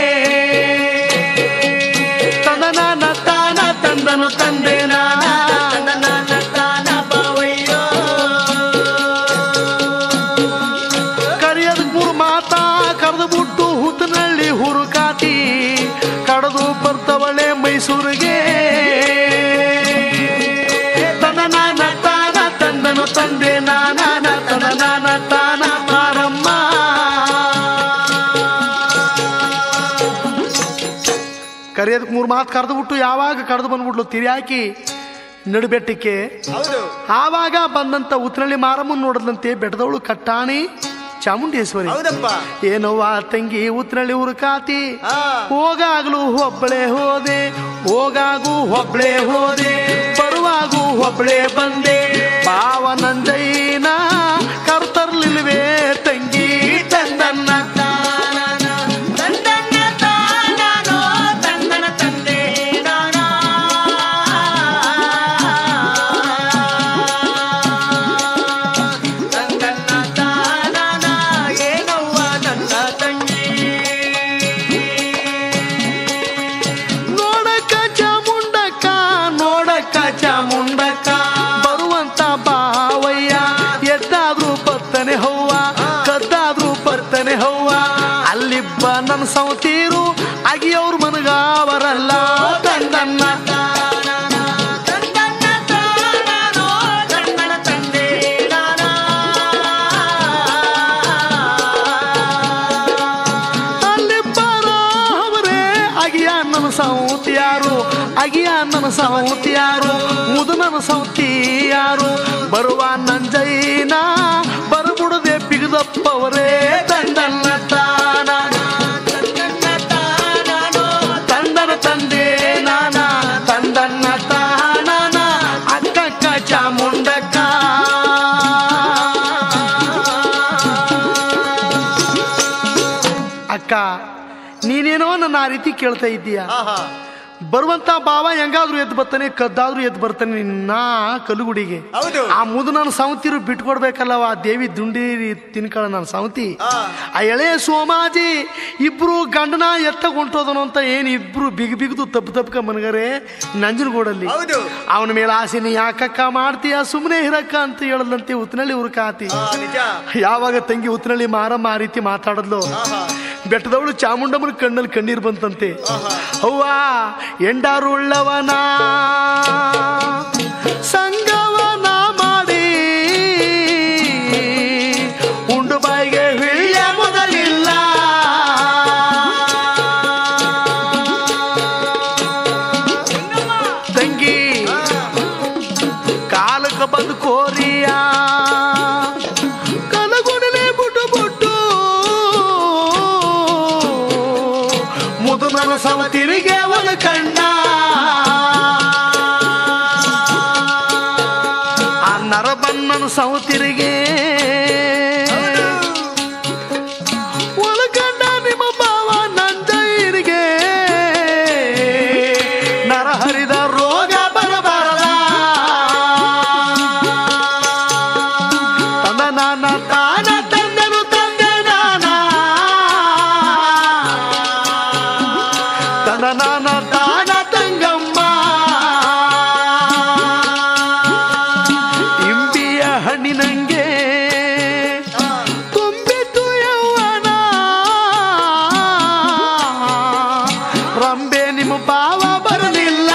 ತಂದನ ತಾನ ತಂದನು ತಂದೆ ನಾನ ತನ್ನನ್ನ ತಾನ ಬಾವಯ್ಯೋ. ಕರೆಯದ ಮೂರು ಮಾತಾ ಕರೆದು ಬಿಟ್ಟು ಹುತ್ತನಳ್ಳಿ ಹುರುಕಾತಿ ಕಡದು ಬರ್ತವಳೆ ಮೈಸೂರಿಗೆ ತನನಾನ ತಾನ ತಂದನು ತಂದೆ ನಾನ ತನನಾನ ತಾನ ಮಾರಮ್ಮ ಕರೆಯೋದಕ್ಕೆ ಮೂರು ಮಾತು ಕರೆದು ಬಿಟ್ಟು ಯಾವಾಗ ಕರೆದು ಬಂದ್ಬಿಟ್ಲು ತಿರಿಯಾಕಿ ನಡುಬೆಟ್ಟಕ್ಕೆ ಹೌದು ಆವಾಗ ಬಂದಂತ ಉತ್ತರಳ್ಳಿ ಮಾರಮ್ಮನ್ ನೋಡದಂತೆ ಬೆಟ್ಟದವಳು ಕಟ್ಟಾಣಿ ಚಾಮುಂಡೇಶ್ವರಿ ಹೌದಪ್ಪ ಏನವ್ವ ತಂಗಿ ಉತ್ತರಳ್ಳಿ ಉರುಕಾತಿ ಆ, ಹೋಗಾಗ್ಲು ಒಬ್ಬಳೆ ಹೋದೆ ಹೋಗಾಗು ಒಬ್ಳೆ ಹೋದೆ ಬರುವಾಗೂ ಒಬ್ಳೆ ಬಂದೆ ಪಾವ ನಂಜಯ್ಯನ ಕರ್ತರ್ಲಿಲ್ವೇ ತಂಗಿ ತಂದನ್ನ ತಾನನ, ತನ್ನನ್ನ ತಾನನೋ ತನ್ನನ ತಂದೆ ನಾನಾ. ತನ್ನನ್ನ ತಾನನ ಏನವ್ವ ನನ್ನ ತಂಗಿ ನೋಡಕ್ಕ ಚಾಮುಂಡಕ್ಕ ನೋಡಕ್ಕ ಚಾಮುಂಡಕ್ಕ ಬರುವಂತ ಬಾವಯ್ಯ ಎದ್ದಾದ್ರೂ ಬರ್ತನೆ ಹವ್ವ ಕದ್ದಾದ್ರೂ ಬರ್ತನೆ ಹವ್ವ ಅಲ್ಲಿಬ್ಬ ನನ್ನ ಸೌತೀರು ಅಗಿಯವ್ರ ಮನಗಾವರಲ್ಲ ತಂದನ್ನ ತನ್ನನ್ನ ತಾನನೋ ತನ್ನನ ತಂದೆ ನಾನಾ. ಸೌತಿ ಯಾರು ಅಗಿಯ ನನ್ನ ಸೌತಿ ಯಾರು ಮುದು ನನ್ನ ಸೌತಿ ಯಾರು ಬರುವ ನಂಜೈನ ಬರಬುಡದೆ ಬಿಗದಪ್ಪವರೇ ತಂದನ್ನ ತಾನ ತಂದನ ತಂದೆ ನಾನ ತಂದನ್ನ ತಾನ ಅಕ್ಕಕ್ಕ ಚಾಮುಂಡಕ್ಕ ಅಕ್ಕ ನೀನೇನೋ ನನ್ನ ಆ ರೀತಿ ಕೇಳ್ತಾ ಇದ್ದೀಯ ಆಹಾ ಬರುವಂತ ಬಾವ ಹೆಂಗಾದ್ರೂ ಎದ್ದು ಬರ್ತಾನೆ ಕದ್ದಾದ್ರೂ ಎದ್ದು ಬರ್ತಾನೆ ನಿನ್ನ ಕಲ್ಲುಗುಡಿಗೆ ಹೌದು ಆ ಮುದು ನನ್ನ ಸಾವಂತಿರು ಬಿಟ್ಕೊಡ್ಬೇಕಲ್ಲವ ಆ ದೇವಿ ದುಂಡಿ ತಿನ್ಕಳ ನನ್ನ ಸಾವಂತಿ ಆ. ಆ ಎಳೆ ಸೋಮಾಜಿ ಇಬ್ರು ಗಂಡನ ಎತ್ತ ಹೊಂಟೋದನು ಅಂತ ಏನ್ ಇಬ್ರು ಬಿಗ್ ಬಿಗ್ದು ತಪ್ಪು ತಪ್ಪಕ ಮನಗರೆ ನಂಜನಗೂಡಲ್ಲಿ ಹೌದು ಅವನ ಮೇಲೆ ಆಸೆ ನೀ ಯಾಕಕ್ಕ ಮಾಡ್ತೀಯ ಸುಮ್ಮನೆ ಇರಕ್ಕ ಅಂತ ಹೇಳದಂತೆ ಉತ್ನಳ್ಳಿ ಉರ್ಕಾತಿ ಆ, ನಿಜ ಯಾವಾಗ ತಂಗಿ ಉತ್ನಳ್ಳಿ ಮಾರಮ್ಮ ಆ ರೀತಿ ಮಾತಾಡದ್ಲು ಆಹಾ ಬೆಟ್ಟದವಳು ಚಾಮುಂಡಮ್ಮನ ಕಣ್ಣಲ್ಲಿ ಕಣ್ಣೀರ್ ಬಂತಂತೆ ಅವ್ವ ಎಂಡಾರು ಉಳ್ಳವನ ಸಂಗವನ ಮಾಡಿ ಉಂಡು ಬಾಯಿಗೆ ಹಿಳ್ಯ ಮೊದಲಿಲ್ಲ ತಂಗಿ ಕಾಲಕ್ಕೆ ಬಂದು ಕೋರಿಯ ಕಲಗುಡಲೆ ಬುಟ್ಟು ಬುಟ್ಟು ಮುದು ನನ್ನ ಸಮತಿರಿಗೆ ಒಂದು ಕಣ್ಣ ಆ ನರಬನ್ನನ ಸವತಿರಿಗೆ ಒಳಗಂಡ ನಿಮ್ಮ ಭಾವ ನಂಜಯ್ಯನಿಗೆ ನರ ಹರಿದ ರೋಗ ಬರಬಾರದ ತಂದ ನಾನ ತಾನ ತಂದನು ತಂದೆ ನಾನ ತಂದ ನಾನ ತಾನ ತಂಗಮ್ಮ ಇಂಬಿಯ ಹಣ್ಣಿನಂಗೆ ತುಂಬಿತು ಯೌವನ ರಂಬೆ ನಿಮ್ಮ ಭಾವ ಬರಲಿಲ್ಲ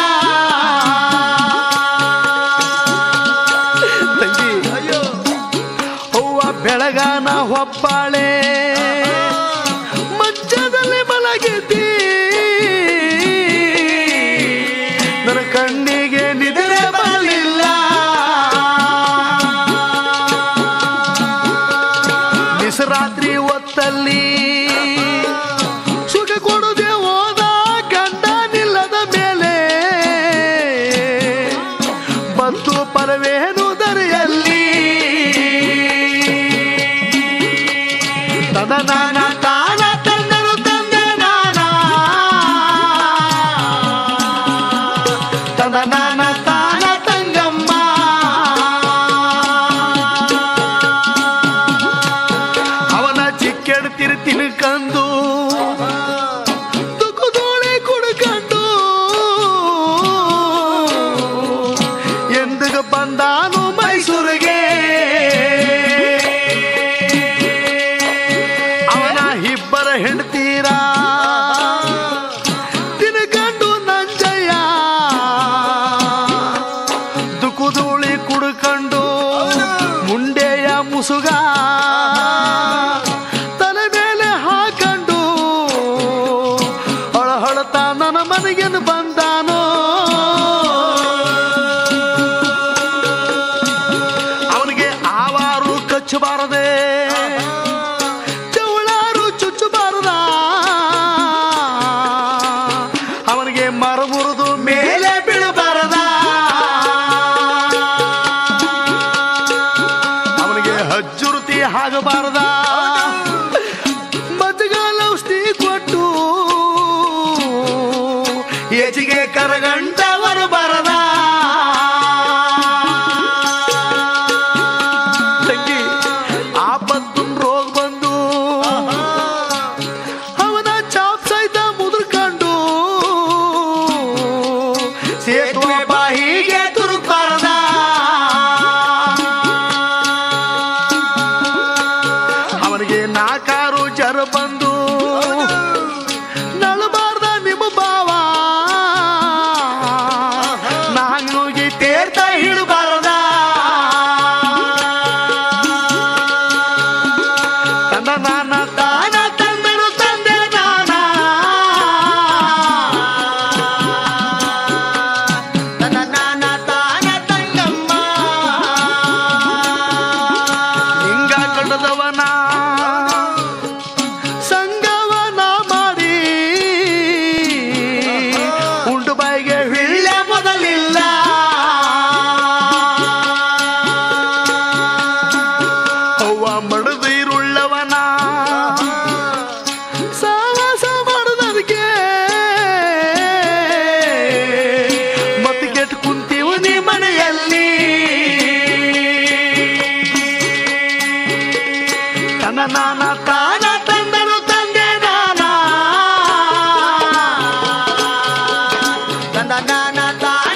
ತಂಗಿ ಅಯ್ಯೋ ಹೂವ ಬೆಳಗಾನ ಹೊಪ್ಪಾಳೆ ಮಜ್ಜದಲ್ಲಿ ಮಲಗಿದ್ದಿ ನನ್ನ ಕಣ್ಣಿಗೆ ನಿದ್ರೆ ಬರಲಿಲ್ಲ ಬಿಸರಾತ್ರಿ ಹೊತ್ತಲ್ಲಿ ಸುಖ ಕೊಡದೆ ಹೋದ ಗಂಡ ನಿಲ್ಲದ ಮೇಲೆ ಬಂತು ಪರವೇನು ದರೆಯಲ್ಲಿ ತದ ನಾನ ತಾನ ತಂದನು ತಂದೆ ನಾನ ತದ ನಾನ ತಾನ ತಂಗಮ್ಮ ಅವನ ಚಿಕ್ಕೆಡ್ತಿರು ತಿನ್ಕಂದು ತುಕುದೋಳೆ ಕುಡ್ಕಂಡು ಎಂದಿಗ ಬಂದಾನು ಮೈಸೂರಿಗೆ ಅವನ ಇಬ್ಬರ ಹೆಂಡ್ತೀರ ತಿನ್ಕಂಡು ನಂಜಯ್ಯ ದುಕುದೂಳಿ ಕುಡ್ಕಂಡು ಮುಂಡೆಯ ಮುಸುಗ ತಲೆ ಮೇಲೆ ಹಾಕಂಡು ಹೊಳಹೊಳತ ನನ್ನ ಮನೆಗೆನು ಬಂದಾನೋ ಅವನಿಗೆ ಆವಾರು ಕಚ್ಚಬಾರದೆ ಚವಳಾರು ಚುಚ್ಚಬಾರದ ಅವನಿಗೆ ಮರ ಮುರಿದು ಮೇಲೆ ಬೀಳಬಾರದ ಅವನಿಗೆ ಹಜ್ಜುರುತಿ ಆಗಬಾರದ ಮಜ್ಜಗಾಲ ಔಷಧಿ ಕೊಟ್ಟು ಹೆಚ್ಚಿಗೆ ಕರಗಂಟ ಬರಬಾರದ ತಂಗಿ ಆಪತ್ತು ರೋಗ ಬಂದು ಅವನ ಚಾಪ್ ಸಹಿತ ಮುದುರ್ಕೊಂಡು ಸೇತುವೆ ಬಾಯಿಗೆ ತುರುಕಾರದ ಅವನಿಗೆ ನಾಕಾರು ಜರ ಬಂದು ನಾನ ತಾನ